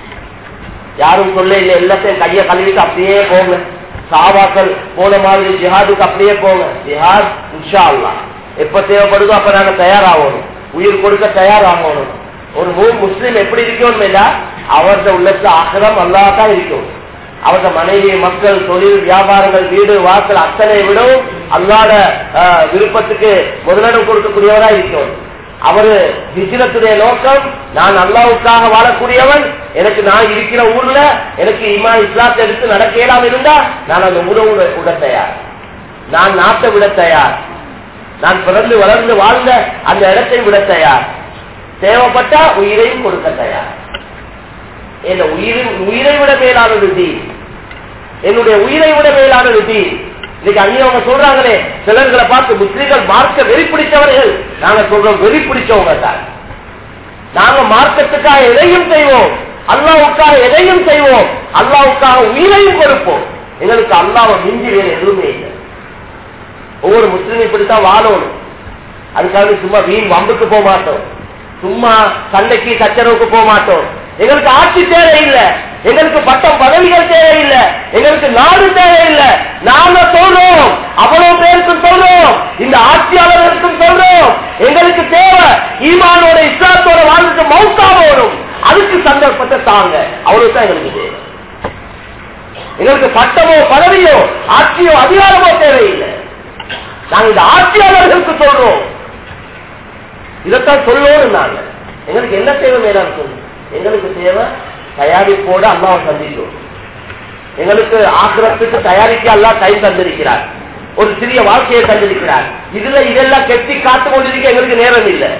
யாரும் சொல்ல இல்லை எல்லாத்தையும் கையை கழுவிட்டு அப்படியே போங்க சாவாக்கள் போன மாதிரி ஜிஹாதுக்கு அப்படியே போங்க ஜிஹாத் இன்ஷா அல்லா எப்ப தேவைப்படுதோ அப்ப நாங்க தயாராகணும் உயிர் கொடுக்க தயாராகணும் ஒரு மூணு முஸ்லீம் எப்படி இருக்கணும் இல்ல அவரது உள்ளத்துல ஆக்கிரம் அல்லாதான் இருக்கும் அவரது மனைவி மக்கள் தொழில் வியாபாரங்கள் வீடு வாசல் அத்தனை விடவும் அல்லாத விருப்பத்துக்கு முதலிடம் கொடுக்கக்கூடியவரா இருக்கும் அவரு ஹிஜ்ரத்துடைய நோக்கம் நான் அல்லாவுக்காக வாழக்கூடியவன் எனக்கு நான் இருக்கிற ஊர்ல எனக்கு இமா இஸ்லாத்தை எடுத்து நடக்க இயலாம இருந்தா நான் அந்த உணவு விட தயார் நான் நாட்டை விட தயார் நான் பிறந்து வளர்ந்து வாழ்ந்த அந்த இடத்தை விட தயார் தேவைப்பட்டா உயிரையும் கொடுக்க தயார் என் உயிரின் உயிரை விட மேலானது தீ என்னுடைய உயிரை விட மேலானது தீ இன்னைக்கு அந்நியவங்க சொல்றாங்களே சிலர்களை பார்த்து முஸ்லீம்கள் மார்க்க வெறி பிடிச்சவர்கள் நாங்க சொல்றோம் வெறி பிடிச்சவங்க தான் நாங்க மார்க்கத்துக்காக எதையும் செய்வோம் அல்லாவுக்காக எதையும் செய்வோம் அல்லாவுக்காக உயிரையும் கொடுப்போம் எங்களுக்கு அல்லாவை மிஞ்சி வேறு எதுவுமே இல்லை ஒவ்வொரு முஸ்லீம் இப்படித்தான் வாழணும் அதுக்காக சும்மா வீண் வம்புக்கு போக மாட்டோம் சும்மா சண்டைக்கு சச்சரவுக்கு போக மாட்டோம் எங்களுக்கு ஆட்சி தேவையில்லை எங்களுக்கு பட்டம் பதவிகள் தேவையில்லை எங்களுக்கு நாடு தேவையில்லை நாங்க சொல்றோம் அவ்வளவு பேருக்கும் சொல்றோம் இந்த ஆட்சியாளர்களுக்கும் சொல்றோம் எங்களுக்கு தேவை ஈமானோட இஸ்லாத்தோட வாழ்ந்துட்டு மௌத்தா வரும் அதுக்கு சந்தர்ப்பத்தை தாங்க அவ்வளவுதான் எங்களுக்கு தேவை எங்களுக்கு பட்டமோ பதவியோ ஆட்சியோ அதிகாரமோ தேவையில்லை நாங்க இந்த ஆட்சியாளர்களுக்கு சொல்றோம் இதைத்தான் சொல்லணும் நாங்க எங்களுக்கு என்ன தேவை மேலாம் சொல்லு எங்களுக்கு தேவை தயாரிப்போடு அல்லாவை சந்திக்கும் எங்களுக்கு ஆக்கிரத்துக்கு தயாரிக்க அல்லா டைம் தந்திருக்கிறார் ஒரு சிறிய வாழ்க்கையை தந்திருக்கிறார் இதுல இதெல்லாம் கெட்டி காத்து கொண்டிருக்க எங்களுக்கு நேரம் இல்லை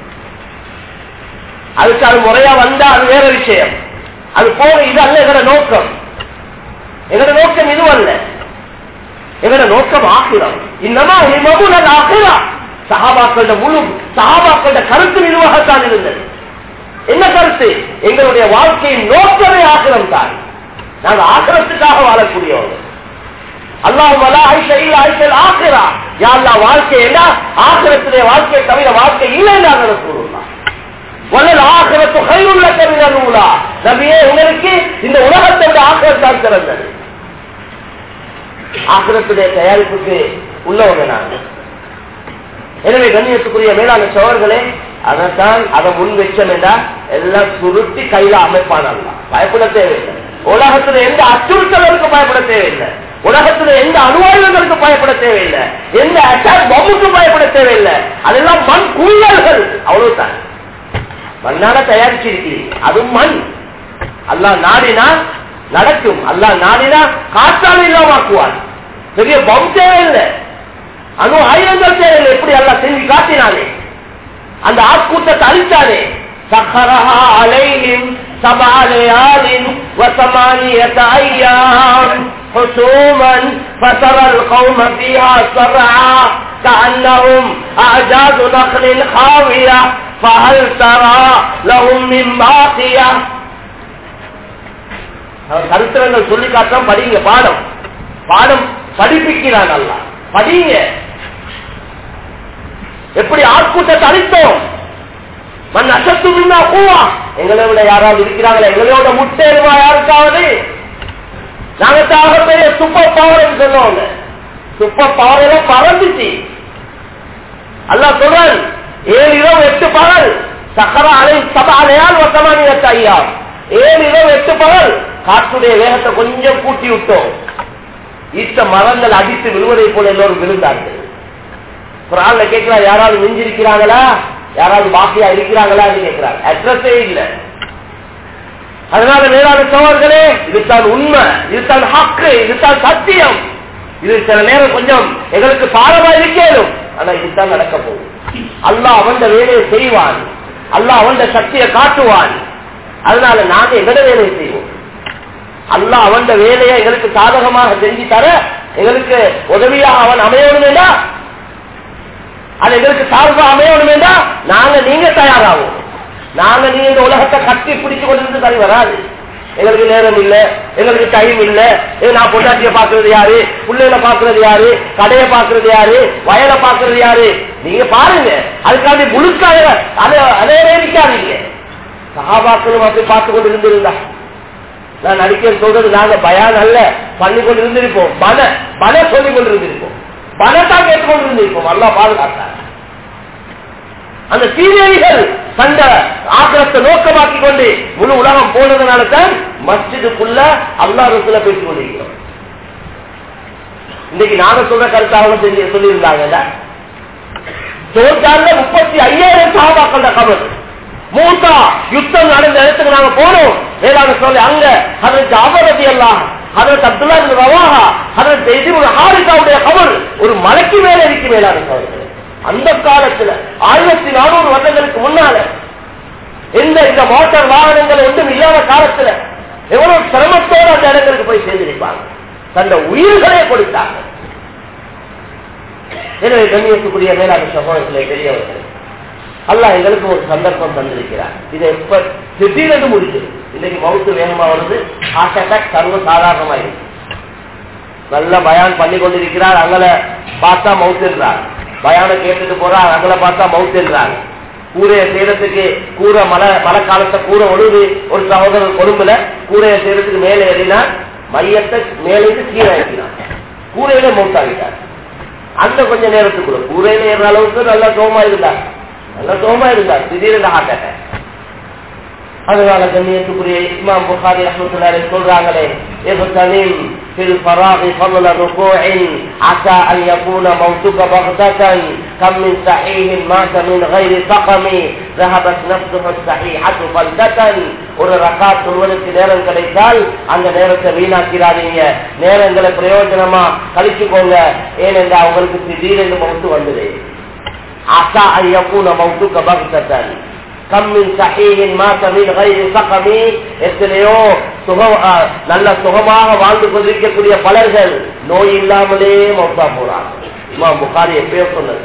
அதுக்கு அது முறையா வந்தா அது வேற விஷயம் அது போக இது அல்ல எங்களோட நோக்கம் எங்களோட நோக்கம் இதுவல்ல எங்களோட நோக்கம் ஆகிரம் இன்னமா மகுன ஆகிரா சகாபாக்கள முழு சகாபாக்கள கருத்து நிர்வாகத்தான் இருந்தது என்ன கருத்து எங்களுடைய வாழ்க்கையின் நோக்கமே ஆக்கிரம் தான் நாங்கள் ஆக்கிரத்துக்காக வாழக்கூடியவங்க அல்லாஹ் ஆயிஷா இல்ல ஆயிஷல் ஆக்கிறா யாருலா வாழ்க்கை என்ன ஆக்கிரத்துடைய வாழ்க்கையை தவிர வாழ்க்கை இல்லை நாங்கள் கூறுவோம் வல்லல் ஆகிரத்து கையுள்ள கவிஞர் நூலா நபியே உங்களுக்கு இந்த உலகத்தை விட ஆக்கிரத்தான் திறந்தது ஆக்கிரத்துடைய தயாரிப்புக்கு உள்ளவங்க நாங்கள் எனவே கண்ணியத்துக்குரிய மேலான சோழர்களே அதைத்தான் அதை முன் வச்சோம்டா எல்லாம் சுருட்டி கையில அமைப்பான் அல்ல பயப்பட தேவையில்லை உலகத்துல எந்த அச்சுறுத்தலுக்கு பயப்பட தேவையில்லை உலகத்துல எந்த அணுவாயுதங்களுக்கு பயப்பட தேவையில்லை எந்த அட்டாக் பம்புக்கு பயப்பட தேவையில்லை அதெல்லாம் மண் குவியல்கள் அவ்வளவுதான் மண்ணால தயாரிச்சிருக்கிறீங்க அதுவும் மண் அல்லாஹ் நாடினா நடக்கும் அல்லாஹ் நாடினா காற்றால இல்லாமக்குவான் பெரிய பம் தேவையில்லை அணு ஆயுதங்கள் தேவையில்லை எப்படி எல்லாம் செஞ்சு காட்டினானே அந்த ஆட்கூட்டத்தை அழித்தானே சஹரஹா அலைஹிம் سبع ليال وثمانية أيام حسوما فترى القوم فيها صرعا كأنهم أعجاز نخل خاوية فهل ترى لهم من باقية சரித்திரங்கள் சொல்லி காட்டுறோம் படிங்க பாடம் பாடம் படிப்பிக்கிறான் அல்ல படிங்க எப்படி ஆட்கூட்டத்தை அழித்தோம் மண் அசத்து முன்னா கூவா எங்களை விட யாராவது இருக்கிறாங்களா எங்களோட முட்டேருவா யாருக்காவது நாங்க பெரிய சூப்பர் பவர் சொல்லுவாங்க சூப்பர் பவர் பறந்துச்சு அல்ல சொல்றேன் ஏழு இரவு எட்டு பகல் சக்கர அலை சபாலையால் வசமானி ஐயா ஏழு இரவு எட்டு பகல் காற்றுடைய வேகத்தை கொஞ்சம் கூட்டி விட்டோம் ஈட்ட மரங்கள் அடித்து விழுவதை போல எல்லோரும் விழுந்தார்கள் குரான்ல கேட்கிறார் யாராவது மிஞ்சிருக்கிறாங்களா யாராவது பாக்கியா இருக்கிறாங்களா கேட்கிறார் அட்ரஸே இல்ல அதனால மேலான சோழர்களே இதுதான் உண்மை இதுதான் ஹக்கு இதுதான் சத்தியம் இது சில நேரம் கொஞ்சம் எங்களுக்கு பாரமா இருக்கேனும் ஆனா இதுதான் நடக்க போகுது அல்லாஹ் அவன் வேலையை செய்வான் அல்லாஹ் அவன் சக்தியை காட்டுவான் அதனால நாங்க எங்கட வேலையை செய்வோம் அல்லாஹ் அவன் வேலையை எங்களுக்கு சாதகமாக செஞ்சு தர எங்களுக்கு உதவியாக அவன் அமையணும் வேண்டா அது எங்களுக்கு சார்பா அமையணும் வேண்டா நாங்க நீங்க தயாராகும் நாங்க நீங்க இந்த உலகத்தை கட்டி பிடிச்சு கொண்டு சரி வராது எங்களுக்கு நேரம் இல்ல எங்களுக்கு டைம் இல்ல நான் பொண்டாட்டிய பாக்குறது யாரு பிள்ளைகளை பாக்குறது யாரு கடையை பாக்குறது யாரு வயலை பாக்குறது யாரு நீங்க பாருங்க அதுக்காண்டி முழுக்காக அதை அதே நிக்காதீங்க சகாபாக்களும் அப்படி பார்த்து கொண்டு இருந்திருந்தா நான் நடிக்க சொல்றது நாங்க பயான் அல்ல பண்ணி கொண்டு இருந்திருப்போம் பல பல சொல்லி கொண்டு இருந்திருப்போம் பலத்தான் கேட்டுக்கொண்டு இருந்திருப்போம் நல்லா பாதுகாத்தாங்க அந்த சீரியல்கள் கண்ட ஆக்கிரத்தை நோக்கமாக்கி கொண்டு முழு உலகம் போனதுனால தான் மஸ்ஜிதுக்குள்ள அல்லா ரசூல பேசிக் கொண்டிருக்கிறோம் இன்னைக்கு நாங்க சொல்ற கருத்தாக சொல்லியிருந்தாங்கல்ல ஜோர்ஜான்ல முப்பத்தி ஐயாயிரம் சாபாக்கள் கபர் மூத்தா யுத்தம் நடந்த இடத்துக்கு நாங்க போனோம் வேளாண் சொல்லி அங்க அதற்கு அவரதி எல்லாம் அதற்கு அப்துல்லா ரவாஹா அதற்கு எதிர் ஹாரிகாவுடைய கபர் ஒரு மலைக்கு மேல இருக்கு வேளாண் சோழர்கள் அந்த காலத்துல ஆயிரத்தி நானூறு வருடங்களுக்கு முன்னால எந்த இந்த மோட்டார் வாகனங்கள் ஒன்றும் இல்லாத காலத்துல எவ்வளவு சிரமத்தோடு அந்த இடங்களுக்கு போய் சேர்ந்திருப்பாங்க தந்த உயிர்களே கொடுத்தாங்க எனவே கண்ணியத்துக்குரிய மேலான சகோதரத்திலே பெரியவர்கள் அல்ல எங்களுக்கு ஒரு சந்தர்ப்பம் தந்திருக்கிறார் இதை எப்ப திடீரென்று முடிஞ்சது இன்னைக்கு மவுத்து வேகமா வருது ஹார்ட் அட்டாக் சர்வ சாதாரணமா இருக்கு நல்ல பயான் பண்ணி கொண்டிருக்கிறார் அங்கல பார்த்தா மவுத்துன்றார் பயான கேட்டுட்டு போறார் அங்கல பார்த்தா மவுத்துன்றாங்க கூரைய செய்யறதுக்கு கூரை மழை மழை காலத்தை கூரை ஒழுது ஒரு சகோதரர் கொழும்புல கூரைய செய்யறதுக்கு மேலே ஏறினா மையத்தை மேலே கீழே ஏற்றினான் கூரையில மவுத்தாகிட்டார் அந்த கொஞ்ச நேரத்துக்குள்ள கூரையில ஏற அளவுக்கு நல்லா சோமா இருந்தார் நல்ல சோமா இருந்தார் திடீர்னு ஹார்ட் அட்டாக் அதனால கண்ணியத்துக்குரிய இமாம் புகாரி ரஹமத்துல்லாஹி சொல்றாங்களே اغتنم في الفراغ فضل ركوع عسى ان يكون موتك بغتة كم من صحيح مات من غير سقم ذهبت نفسه الصحيحة فلتة ஒரு ரக்காத் சொல்வதற்கு நேரம் கிடைத்தால் அந்த நேரத்தை வீணாக்கிறாதீங்க நேரங்களை பிரயோஜனமா கழிச்சுக்கோங்க ஏனென்றா அவங்களுக்கு திடீரென்று மவுத்து வந்தது ஆசா ஐயக்கூன மவுத்துக்க பக்தன் கம்மின் சஹீஹின் மாசமின் கைரி சகமி எத்தனையோ சுகம் நல்ல சுகமாக வாழ்ந்து கொண்டிருக்கக்கூடிய பலர்கள் நோய் இல்லாமலே மௌத்தா போறாங்க இமா புகாரி எப்பயோ சொன்னது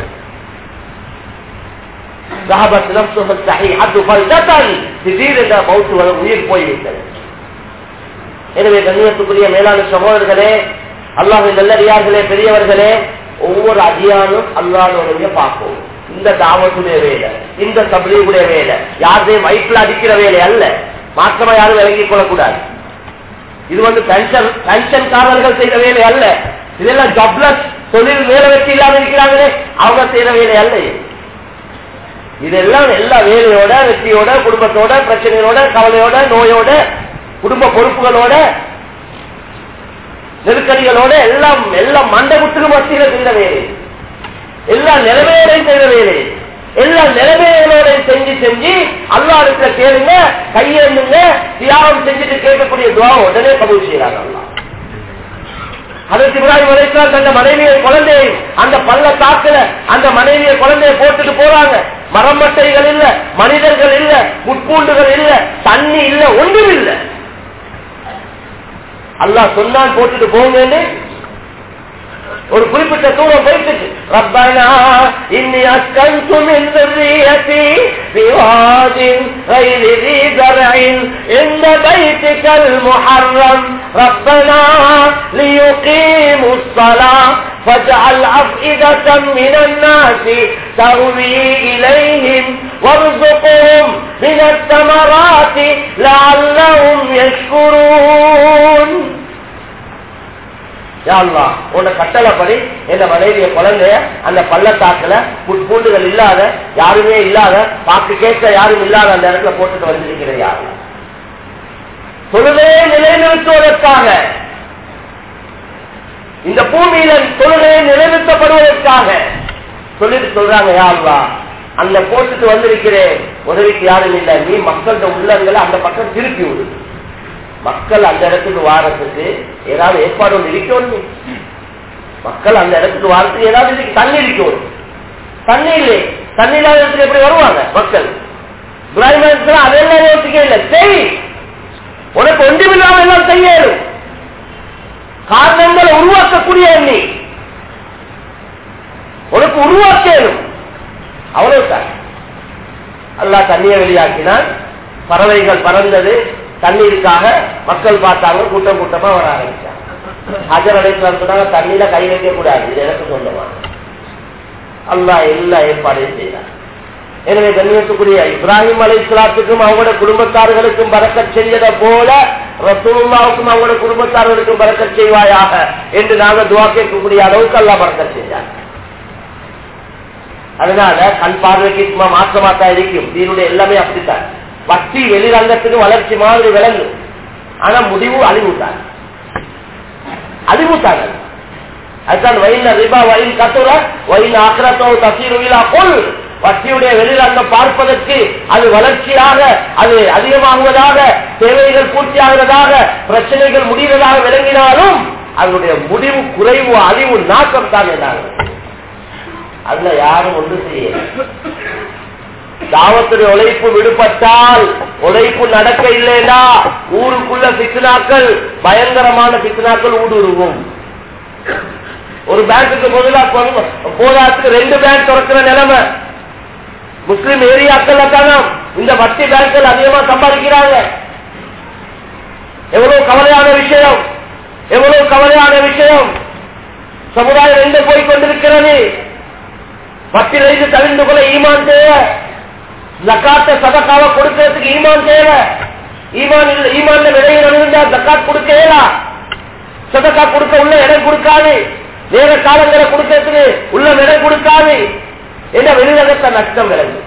திடீரென்ற மௌத்து உயிர் போய்விட்டது எனவே கண்ணியத்துக்குரிய மேலான சகோதரர்களே அல்லாஹ் நல்லடியார்களே பெரியவர்களே ஒவ்வொரு அதிகாரம் அல்லாஹனுடைய பார்ப்போம் இந்த தாவத்துடைய வேலை இந்த தபிலீகுடைய வேலை யாருடைய வயிற்றுல அடிக்கிற வேலை அல்ல மாற்றமா யாரும் விளங்கிக் கொள்ளக்கூடாது இது வந்து பென்ஷன் பென்ஷன்காரர்கள் செய்த வேலை அல்ல இதெல்லாம் ஜப்லஸ் தொழில் வேலை வெற்றி இல்லாம இருக்கிறாங்களே அவங்க செய்யற வேலை அல்ல இதெல்லாம் எல்லா வேலையோட வெற்றியோட குடும்பத்தோட பிரச்சனையோட கவலையோட நோயோட குடும்ப பொறுப்புகளோட நெருக்கடிகளோட எல்லாம் எல்லாம் மண்டகுட்டுக்கு மத்தியில் செய்த வேலை எல்லா நிலைமையோடையும் செய்த வேலை எல்லா நிலைமைகளோட செஞ்சு செஞ்சு அல்லா இருக்கிற கேளுங்க கையெழுந்துங்க தியாகம் செஞ்சுட்டு கேட்கக்கூடிய துவா உடனே கபூல் செய்யறாங்க அல்லா அதற்கு இப்ராஹிம் அலைஸ்லாம் தந்த மனைவியை குழந்தையை அந்த பள்ள தாக்குல அந்த மனைவியை குழந்தைய போட்டுட்டு போறாங்க மரமட்டைகள் இல்ல மனிதர்கள் இல்ல முட்பூண்டுகள் இல்ல தண்ணி இல்ல ஒன்றும் இல்ல அல்லாஹ் சொன்னான் போட்டுட்டு போங்கன்னு ஒரு குறிப்பிட்ட தூரம் போயிட்டு ربنا إني أسكنت من ذريتي بواد غير ذي زرع عند بيتك المحرم ربنا ليقيموا الصلاة فاجعل أفئدة من الناس تهوي إليهم وارزقهم من الثمرات لعلهم يشكرون உன்னை கட்டளைப்படி என் மனைவிய குழந்தைய அந்த பள்ளத்தாக்குல புட்பூண்டுகள் இல்லாத யாருமே இல்லாத பாக்கு கேட்க யாரும் இல்லாத அந்த இடத்துல போட்டுட்டு வந்திருக்கிற யாரு தொழுகையை நிலைநிறுத்துவதற்காக இந்த பூமியில தொழுகையை நிலைநிறுத்தப்படுவதற்காக சொல்லிட்டு சொல்றாங்க யாருவா அந்த போட்டுட்டு வந்திருக்கிறேன் உதவிக்கு யாரும் இல்லை நீ மக்கள்கிட்ட உள்ளங்களை அந்த பக்கம் திருப்பி விடு மக்கள் அந்த இடத்துக்கு வாரத்துக்கு ஏதாவது ஏற்பாடு ஒன்று இருக்கணும் மக்கள் அந்த இடத்துக்கு வாரத்துக்கு ஏதாவது இதுக்கு தண்ணி இருக்கணும் தண்ணி இல்லை தண்ணி இல்லாத இடத்துக்கு எப்படி வருவாங்க மக்கள் இப்ராஹிம் அதெல்லாம் யோசிக்க இல்லை செய் உனக்கு ஒன்றுமில்லாம எல்லாம் செய்யணும் காரணங்களை உருவாக்கக்கூடிய நீ உனக்கு உருவாக்கணும் அவ்வளவுதான் அல்லா தண்ணியை வெளியாக்கினால் பறவைகள் பறந்தது தண்ணீருக்காக மக்கள் பார்த்தாங்க கூட்டம் கூட்டமா வர ஆரம்பிச்சாங்க ஹஜர் அடைக்கலாம் சொன்னாங்க தண்ணியில கை வைக்க கூடாது இது எனக்கு சொந்தமா அல்லா எல்லா ஏற்பாடையும் செய்யறாங்க எனவே கண்ணியத்துக்குரிய இப்ராஹிம் அலை இஸ்லாத்துக்கும் அவங்களோட குடும்பத்தார்களுக்கும் பறக்க செஞ்சதை போல ரசூலுல்லாவுக்கும் அவங்களோட குடும்பத்தார்களுக்கும் பறக்க செய்வாயாக என்று நாங்க துவா கேட்கக்கூடிய அளவுக்கு அல்லா பறக்க செஞ்சாங்க அதனால கண் பார்வைக்கு சும்மா மாற்றமாத்தான் இருக்கும் தீனுடைய எல்லாமே அப்படித்தான் வட்டி வெளிரங்கத்துக்கு வளர்ச்சி மாதிரி விளங்கும் ஆனா முடிவு அழிவுட்டாங்க அழிவுட்டாங்க அதுதான் வயல ரிபா வயல் கத்துற வயல் ஆக்கிரத்தோ தசீருவிழா கொள் வட்டியுடைய வெளிரங்கம் பார்ப்பதற்கு அது வளர்ச்சியாக அது அதிகமாகுவதாக தேவைகள் பூர்த்தியாகிறதாக பிரச்சனைகள் முடிவதாக விளங்கினாலும் அதனுடைய முடிவு குறைவு அழிவு நாக்கம் தான் என்னாகும் அதுல யாரும் ஒன்று செய்ய தாவத்துடைய உழைப்பு விடுபட்டால் உழைப்பு நடக்க இல்லைன்னா ஊருக்குள்ள பித்னாக்கள் பயங்கரமான பித்னாக்கள் ஊடுருவும் ஒரு பேங்குக்கு முதலா போதாத்துக்கு ரெண்டு பேங்க் திறக்கிற நிலைமை முஸ்லிம் ஏரியாக்கள் தானே இந்த வட்டி பேங்க்கள் அதிகமா சம்பாதிக்கிறாங்க எவ்வளவு கவலையான விஷயம் எவ்வளவு கவலையான விஷயம் சமுதாயம் எங்க போய் கொண்டிருக்கிறது வட்டிலிருந்து தவிர்ந்து கொள்ள ஈமான் தேவை ஜக்காத்த சதக்காவ கொடுக்கறதுக்கு ஈமான் தேவை ஈமான் இல்ல ஈமான் விலையில் இருந்தா ஜக்காத் கொடுக்கலா சதக்கா கொடுக்க உள்ள இடம் கொடுக்காது நேர காலங்களை கொடுக்கறதுக்கு உள்ள இடம் கொடுக்காது என்ன வெளிநகத்த நஷ்டம் விளங்கும்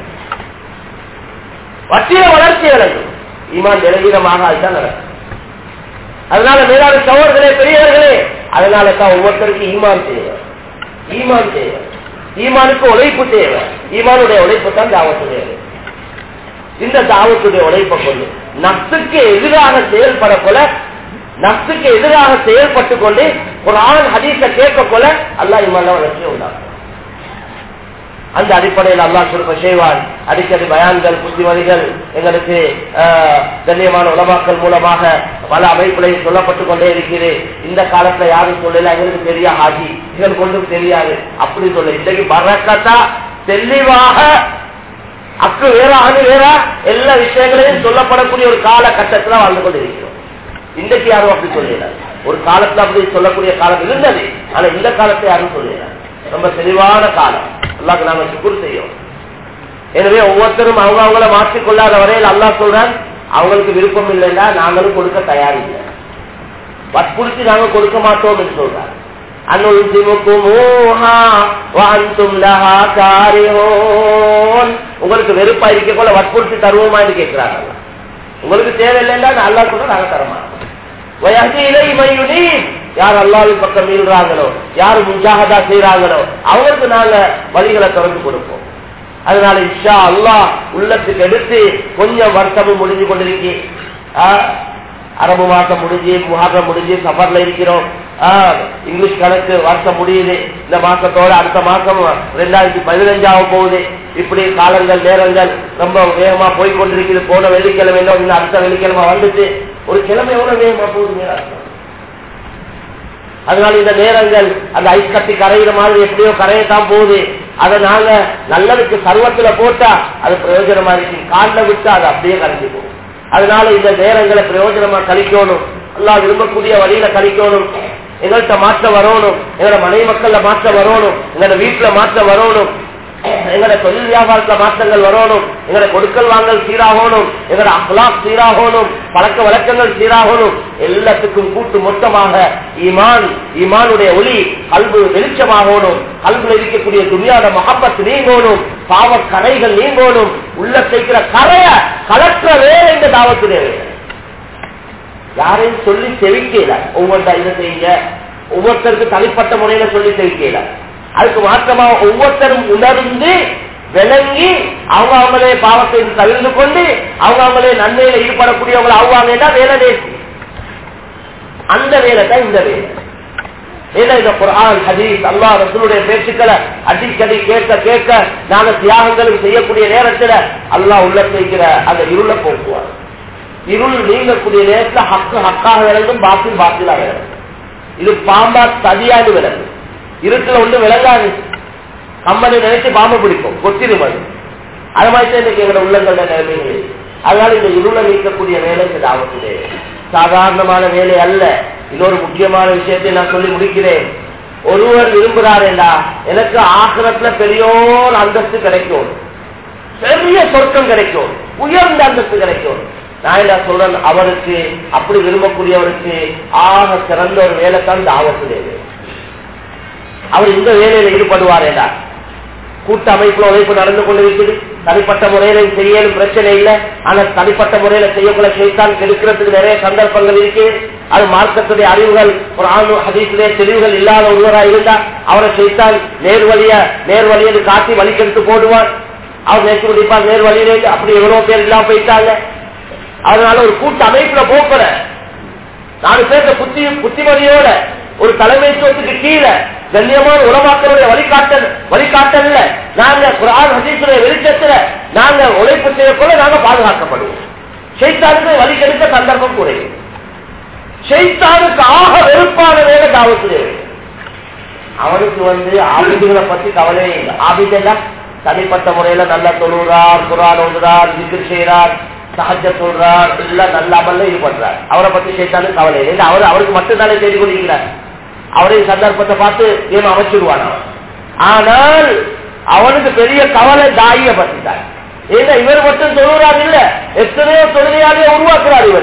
வட்டிய வளர்ச்சி விளங்கும் ஈமான் நிலவீனமாக அதுதான் நடக்கும் அதனால மேலான சவர்களே பெரியவர்களே அதனால தான் ஒவ்வொருத்தருக்கும் ஈமான் தேவை ஈமான் தேவை ஈமானுக்கு உழைப்பு தேவை ஈமானுடைய உழைப்பு தான் தாவத்து தேவை இந்த தாவத்துடைய உழைப்பை கொண்டு நப்சுக்கு எதிராக செயல்பட போல நப்சுக்கு எதிராக செயல்பட்டு கொண்டு ஒரு ஆண் ஹதீஸ கேட்க போல அல்லா இம்மால வளர்ச்சி உண்டாகும் அந்த அடிப்படையில் அல்லா சொல்ப செய்வான் அடிக்கடி பயான்கள் புத்திமதிகள் எங்களுக்கு கண்ணியமான உலமாக்கள் மூலமாக பல அமைப்புகளில் சொல்லப்பட்டு கொண்டே இருக்கிறது இந்த காலத்துல யாரும் சொல்லல எங்களுக்கு தெரிய ஆகி எங்களுக்கு ஒன்றும் தெரியாது அப்படி சொல்ல இன்றைக்கு பறக்கத்தா தெளிவாக அக்கு வேற அணு வேற எல்லா விஷயங்களையும் சொல்லப்படக்கூடிய ஒரு காலகட்டத்தில் வாழ்ந்து கொண்டு இருக்கிறோம் இன்றைக்கு யாரும் அப்படி சொல்லல ஒரு காலத்துல அப்படி சொல்லக்கூடிய காலம் இருந்தது ஆனா இந்த காலத்தை யாரும் சொல்லல ரொம்ப தெளிவான காலம் அல்லாக்கு நாம சுக்குர் செய்யும் எனவே ஒவ்வொருத்தரும் அவங்க அவங்கள மாற்றிக்கொள்ளாத வரையில் அல்லா சொல்றான் அவங்களுக்கு விருப்பம் இல்லைன்னா நாங்களும் கொடுக்க தயாரில்லை வற்புறுத்தி நாங்க கொடுக்க மாட்டோம் என்று சொல்றாங்க அனுல்சிமுக்குமூஹா வஅன்தும் லஹா காரிஹூன் உங்களுக்கு வெறுப்பா இருக்க போல வற்புறுத்தி தருவோமான்னு கேட்கிறாங்க உங்களுக்கு தேவையில்லைன்னா அல்லா சொல்ல நாங்க தரமாட்டோம் வயது இலை மையுனி யார் அல்லாவின் பக்கம் மீள்றாங்களோ யார் முஜாகதா செய்யறாங்களோ அவங்களுக்கு நாங்க வழிகளை திறந்து கொடுப்போம் அதனால இஷா அல்லாஹ் உள்ளத்துக்கு எடுத்து கொஞ்சம் வருஷமும் முடிஞ்சு கொண்டிருக்கு அரபு மாசம் முடிஞ்சு முகாரம் முடிஞ்சு சஃபர்ல இருக்கிறோம் இங்கிலீஷ் கணக்கு வருஷம் முடியுது இந்த மாசத்தோட அடுத்த மாசம் ரெண்டாயிரத்தி பதினஞ்சாவும் போகுது இப்படி காலங்கள் நேரங்கள் ரொம்ப வேகமா போய் கொண்டிருக்குது போன வெள்ளிக்கிழமை இன்னும் அடுத்த வெள்ளிக்கிழமை வந்துட்டு ஒரு கிழமை எவ்வளவு வேகமா போகுது அதனால இந்த நேரங்கள் அந்த ஐஸ் கட்டி கரையிற மாதிரி எப்படியோ கரையத்தான் போகுது அதை நாங்க நல்லதுக்கு சர்வத்துல போட்டா அது பிரயோஜனமா இருக்கு காலில் விட்டா அது அப்படியே கரைஞ்சு போகும் அதனால இந்த நேரங்களை பிரயோஜனமா கழிக்கணும் அல்லா விரும்பக்கூடிய வழியில கழிக்கணும் எங்கள்கிட்ட மாற்றம் வரணும் எங்களோட மனைவி மக்கள்ல மாற்றம் வரணும் எங்களோட வீட்டுல மாற்றம் வரணும் எங்களோட தொழில் வியாபாரத்துல மாற்றங்கள் வரணும் எங்களோட கொடுக்கல் வாங்கல் சீராகணும் எங்களோட அஹ்லாக் சீராகணும் பழக்க வழக்கங்கள் சீராகணும் எல்லாத்துக்கும் கூட்டு மொத்தமாக ஈமான் ஈமானுடைய ஒளி கல்வு வெளிச்சமாகணும் கல்வியில் இருக்கக்கூடிய துணியாத மகப்பத்து நீங்கணும் பாவ கரைகள் நீங்கணும் உள்ள சேர்க்கிற கரைய கலற்ற வேற இந்த தாவத்துடைய வேலை யாரையும் சொல்லி செவிக்கல ஒவ்வொருத்தா இதை செய்யுங்க ஒவ்வொருத்தருக்கு தனிப்பட்ட முறையில சொல்லி செவிக்கல அதுக்கு மாற்றமா ஒவ்வொருத்தரும் உணர்ந்து விளங்கி அவங்க அவங்களே பாவத்தை தவிர்த்து கொண்டு அவங்க அவங்களே நன்மையில ஈடுபடக்கூடியவங்களை ஆவாங்கன்னா வேலை நேசி அந்த வேலை தான் இந்த வேலை ஏன்னா இந்த குரான் ஹதீஸ் அல்லா ரசூலுடைய பேச்சுக்களை அடிக்கடி கேட்க கேட்க நாங்க தியாகங்களும் செய்யக்கூடிய நேரத்துல அல்லாஹ் உள்ள செய்கிற அந்த இருளை போக்குவார் இருள் நீங்கக்கூடிய நேரத்துல ஹக்கு ஹக்காக விளங்கும் பாத்தில் பாத்திலாக விளங்கும் இது பாம்பா சதியாது விளங்கும் இருட்டுல ஒன்று விளங்காது கம்பெனி நினைச்சு பாம்பு பிடிக்கும் கொத்திரும் அது அது மாதிரி தான் இன்னைக்கு எங்களோட உள்ளங்கள நிலைமைகள் அதனால இந்த இருளை நீக்கக்கூடிய வேலை இந்த தாவத்திலே சாதாரணமான வேலை அல்ல இன்னொரு முக்கியமான விஷயத்தை நான் சொல்லி முடிக்கிறேன் ஒருவர் விரும்புகிறாரேண்டா எனக்கு ஆசிரத்துல பெரியோர் அந்தஸ்து கிடைக்கும் பெரிய சொர்க்கம் கிடைக்கும் உயர்ந்த அந்தஸ்து கிடைக்கும் நான் என்ன சொல்றேன் அவருக்கு அப்படி விரும்பக்கூடியவருக்கு ஆக சிறந்த ஒரு வேலை தான் தாவத்து வேலை அவர் இந்த வேலையில ஈடுபடுவாரேடா கூட்ட அமைப்புல உழைப்பு நடந்து கொண்டிருக்குது தனிப்பட்ட முறையில செய்யலும் பிரச்சனை இல்லை ஆனா தனிப்பட்ட முறையில செய்யக்குள்ள செய்தான் கெடுக்கிறதுக்கு நிறைய சந்தர்ப்பங்கள் இருக்கு அது மார்க்கத்துடைய அறிவுகள் ஒரு ஆணு ஹதீசுடைய தெளிவுகள் இல்லாத ஒருவராக இருந்தா அவரை செய்தான் நேர்வழிய நேர்வழியை காட்டி வழிக்கெடுத்து போடுவார் அவர் நேற்று முடிப்பார் நேர்வழியில அப்படி எவ்வளவு பேர் இல்லாம போயிட்டாங்க அதனால ஒரு கூட்ட அமைப்புல போக்குற நாலு பேர்த்த புத்தி புத்திமதியோட ஒரு தலைமைத்துவத்துக்கு கீழே கண்ணியமான உலமாக்களுடைய வழிகாட்டல் வழிகாட்டல்ல நாங்க குரான் ஹதீசுடைய வெளிச்சத்துல நாங்க உழைப்பு செய்யக்குள்ள நாங்க பாதுகாக்கப்படுவோம் செய்தானுக்கு வழிகெடுக்க சந்தர்ப்பம் குறையும் செய்தானுக்கு ஆக வெறுப்பான வேலை தாவத்து அவனுக்கு வந்து ஆபிதுகளை பத்தி கவலையே இல்லை ஆபிதெல்லாம் தனிப்பட்ட முறையில நல்லா தொழுகிறார் குரான் ஓதுறார் விக்கிரி செய்யறார் சஹஜ சொல்றார் எல்லாம் நல்ல அமல்ல ஈடுபடுறார் அவரை பத்தி செய்தாலும் கவலை இல்லை அவர் அவருக்கு மட்டும்தானே செய்து கொண்டிருக்கிறார் அவரையும் சந்தர்ப்பத்தை பார்த்து ஏன் அமைச்சிருவான் அவன் ஆனால் அவனுக்கு பெரிய கவலை தாயிய பற்றிட்டார் ஏன்னா இவர் மட்டும் தொழுகிறார் இல்ல எத்தனையோ தொழுகையாலே உருவாக்குறார் இவர்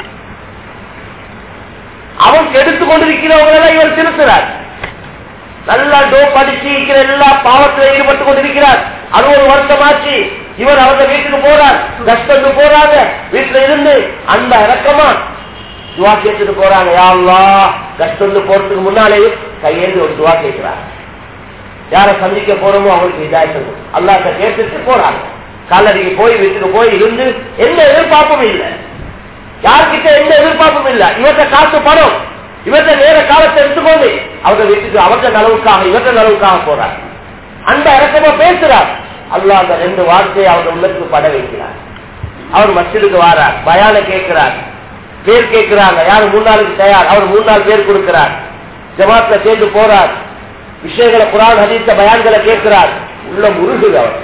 அவன் கெடுத்து கொண்டிருக்கிறவங்களை இவர் திருத்துறார் நல்லா டோ படிச்சு இருக்கிற எல்லா பாவத்தில் ஈடுபட்டு கொண்டிருக்கிறார் அது ஒரு வருஷமாச்சு இவர் அவங்க வீட்டுக்கு போறார் கஷ்டத்து போறாங்க வீட்டுல இருந்து அந்த இறக்கமா துவா கேட்டுட்டு போறாங்க யாழ்லா கஷ்டம் போறதுக்கு முன்னாலே கையேந்து ஒரு துவா கேட்கிறார் யார சந்திக்க போறோமோ அவங்களுக்கு இதாயிட்டு அல்லாட்ட கேட்டுட்டு போறாங்க காலடிக்கு போய் வீட்டுக்கு போய் இருந்து எந்த எதிர்பார்ப்பும் இல்லை யார்கிட்ட எந்த எதிர்பார்ப்பும் இல்லை இவற்ற காசு பணம் இவற்ற நேர காலத்தை எடுத்துக்கொண்டு அவங்க வீட்டுக்கு அவற்ற நலவுக்காக இவற்ற நலவுக்காக போறார் அந்த இறக்கமா பேசுறார் அல்லா அந்த ரெண்டு வார்த்தையை அவங்க உள்ளத்துக்கு பட வைக்கிறார் அவர் மசிலுக்கு வாரார் பயால கேட்கிறார் பேர் கேட்கிறாங்க யாரு மூணு நாளுக்கு தயார் அவர் மூணு நாள் பேர் கொடுக்கிறார் ஜமாத்ல சேர்ந்து போறார் விஷயங்களை குரான் ஹதீத்த பயான்களை கேட்கிறார் உள்ள முருகுது அவர்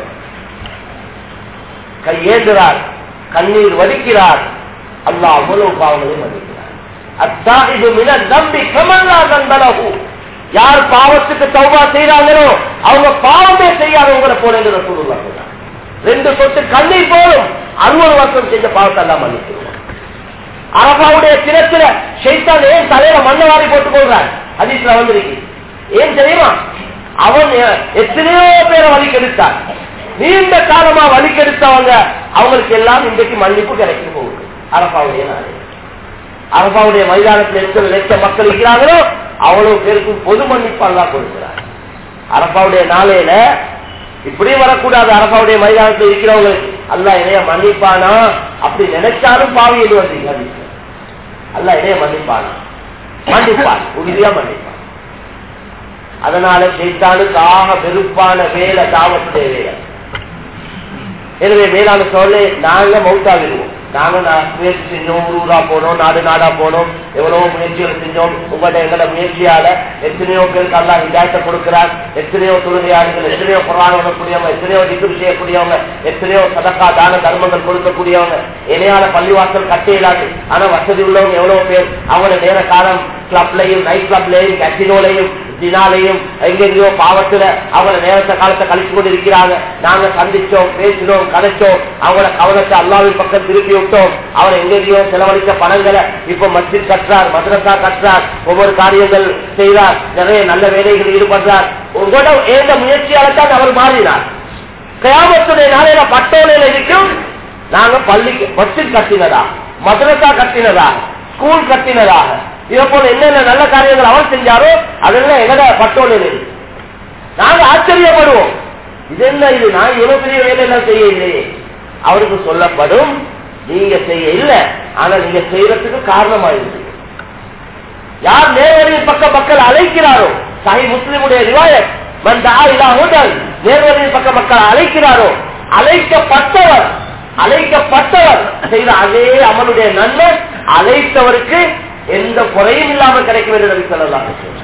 கையேந்துறார் கண்ணீர் வடிக்கிறார் அல்லாஹ் அவ்வளவு பாவங்களையும் மன்னிக்கிறார் அத்தாஹிபு மின நம்பி கமல்லா நண்பனகு யார் பாவத்துக்கு தௌபா செய்யறாங்களோ அவங்க பாவமே செய்யாதவங்களை போல என்று சொல்லுவாங்க ரெண்டு சொட்டு கண்ணீர் போலும் அறுபது வருஷம் செஞ்ச பாவத்தை எல்லாம் மன்னிச்சிருவாங்க அரபாவுடைய கிணத்துல ஷெய்தான் ஏன் தலையில மண்ணை வாரி போட்டுக் கொள்றார் ஹதீஸ்ல வந்திருக்கு ஏன் தெரியுமா அவன் எ- எத்தனையோ பேரை வலிக்கெடுத்தான் நீண்ட காலமா வலிக்கெடுத்தவங்க அவங்களுக்கு எல்லாம் இன்றைக்கு மன்னிப்பு கிடைக்க போகுது அரபாவுடைய நாளே அரபாவுடைய மைதானத்தில் எத்தனை லட்சம் மக்கள் இருக்கிறாங்களோ அவ்வளவு பேருக்கும் பொது மன்னிப்பு அல்லா கொடுக்கிறார் அரபாவுடைய நாளையில இப்படி வரக்கூடாது அரபாவுடைய மைதானத்தில் இருக்கிறவங்க அல்லா இணைய மன்னிப்பானா அப்படி நினைச்சாலும் பாவி எது வந்தீங்க அல்லா இணைய மன்னிப்பானா மன்னிப்பான் உறுதியா மன்னிப்பான் அதனால சைத்தானுக்கு ஆக வெறுப்பான வேலை தாவத்துடைய வேலை எனவே மேலான சொல்ல நாங்க மவுத்தாகிடுவோம் நாங்க நா- முயற்சி செஞ்சோம் ஊர் ஊரா போனோம் நாடு நாடா போனோம் எவ்வளவோ முயற்சிகள் செஞ்சோம் உங்கள்ட்ட எங்களோட முயற்சியால எத்தனையோ பேருக்கு அல்லா விஜயத்தை கொடுக்கிறார் எத்தனையோ தொழுகையாளிகள் எத்தனையோ புறாணம் பண்ணக்கூடியவங்க எத்தனையோ டிகிரி செய்யக்கூடியவங்க எத்தனையோ சதக்கா தான தர்மங்கள் கொடுக்கக்கூடியவங்க இணையான பள்ளிவாசல் கட்ட இயலாது ஆனா வசதி உள்ளவங்க எவ்வளவு பேர் அவங்களோட நேர காலம் கிளப்லையும் நைட் கிளப்லையும் கசினோலையும் தினாலையும் எங்கெங்கயோ பாவத்துல அவங்கள நேரத்தை காலத்தை கழிச்சு கொண்டு இருக்கிறாங்க நாங்க சந்திச்சோம் பேசினோம் கதைச்சோம் அவங்களோட கவனத்தை அல்லாவின் பக்கம் திருப்பி விட்டோம் அவர் எங்கெங்கயோ செலவழித்த பணங்களை இப்ப மஸ்ஜித் கட்டுறார் மദ്രസா கட்டுறார் ஒவ்வொரு காரியங்கள் செய்கிறார் நிறைய நல்ல வேலைகளில் ஈடுபடுறார் உங்களோட ஏந்த முயற்சியால தான் அவர் மாறினார் கயாமத்துடைய நாளையில பட்டோலையில இருக்கும் நாங்க பள்ளிக்கு மஸ்ஜித் கட்டினதா மദ്രസா கட்டினதா ஸ்கூல் கட்டினதாக இதை போல என்னென்ன நல்ல காரியங்கள் அவர் செஞ்சாரோ அதெல்லாம் எங்கட பட்டோலையில் இருக்கு நாங்க ஆச்சரியப்படுவோம் இது என்ன இது நான் இவ்வளவு பெரிய வேலையெல்லாம் செய்ய இல்லையே அவருக்கு சொல்லப்படும் நீங்க செய்ய இல்ல ஆனா நீங்க செய்யறதுக்கு காரணமா இருக்கு யார் நேர்வழியின் பக்கம் மக்கள் அழைக்கிறாரோ சாஹி முஸ்லிமுடைய ரிவாயத் மந்தா இலா ஹுதல் நேர்வழியின் பக்கம் மக்கள் அழைக்கிறாரோ அழைக்கப்பட்டவர் அழைக்கப்பட்டவர் செய்த அதே அமலுடைய நன்மை அழைத்தவருக்கு எந்த குறையும் இல்லாமல் கிடைக்கும் என்று நபி சொல்லலாம்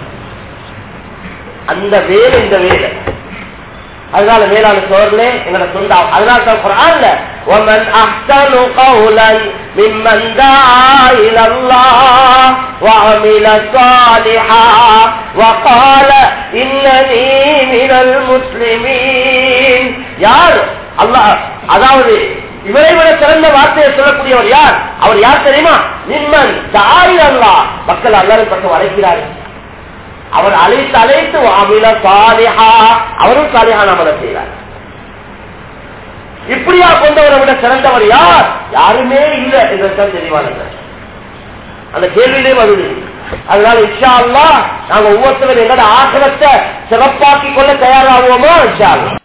அந்த வேலை இந்த வேலை அதனால மேலான சோழர்களே எங்களை சொந்த அதனால தான் குரான்ல ومن احسن قولا ممن دعا الى الله وعمل صالحا وقال انني من المسلمين யார் அல்லாஹ் அதாவது இவரை விட சிறந்த வார்த்தையை சொல்லக்கூடியவர் யார் அவர் யார் தெரியுமா நிம்மன் தாய் அல்லா மக்கள் அல்லாவின் பக்கம் அழைக்கிறார்கள் அவர் அழைத்து அழைத்து அமில சாலிஹா அவரும் சாலிஹான் அமல செய்கிறார் இப்படியா கொண்டவரை விட சிறந்தவர் யார் யாருமே இல்லை என்றுதான் தெளிவானது அந்த கேள்வியிலே வருது அதனால இஷா அல்லா நாங்க ஒவ்வொருத்தரும் எங்களோட ஆசிரத்தை சிறப்பாக்கிக் கொள்ள தயாராகுவோமா இஷா அல்லா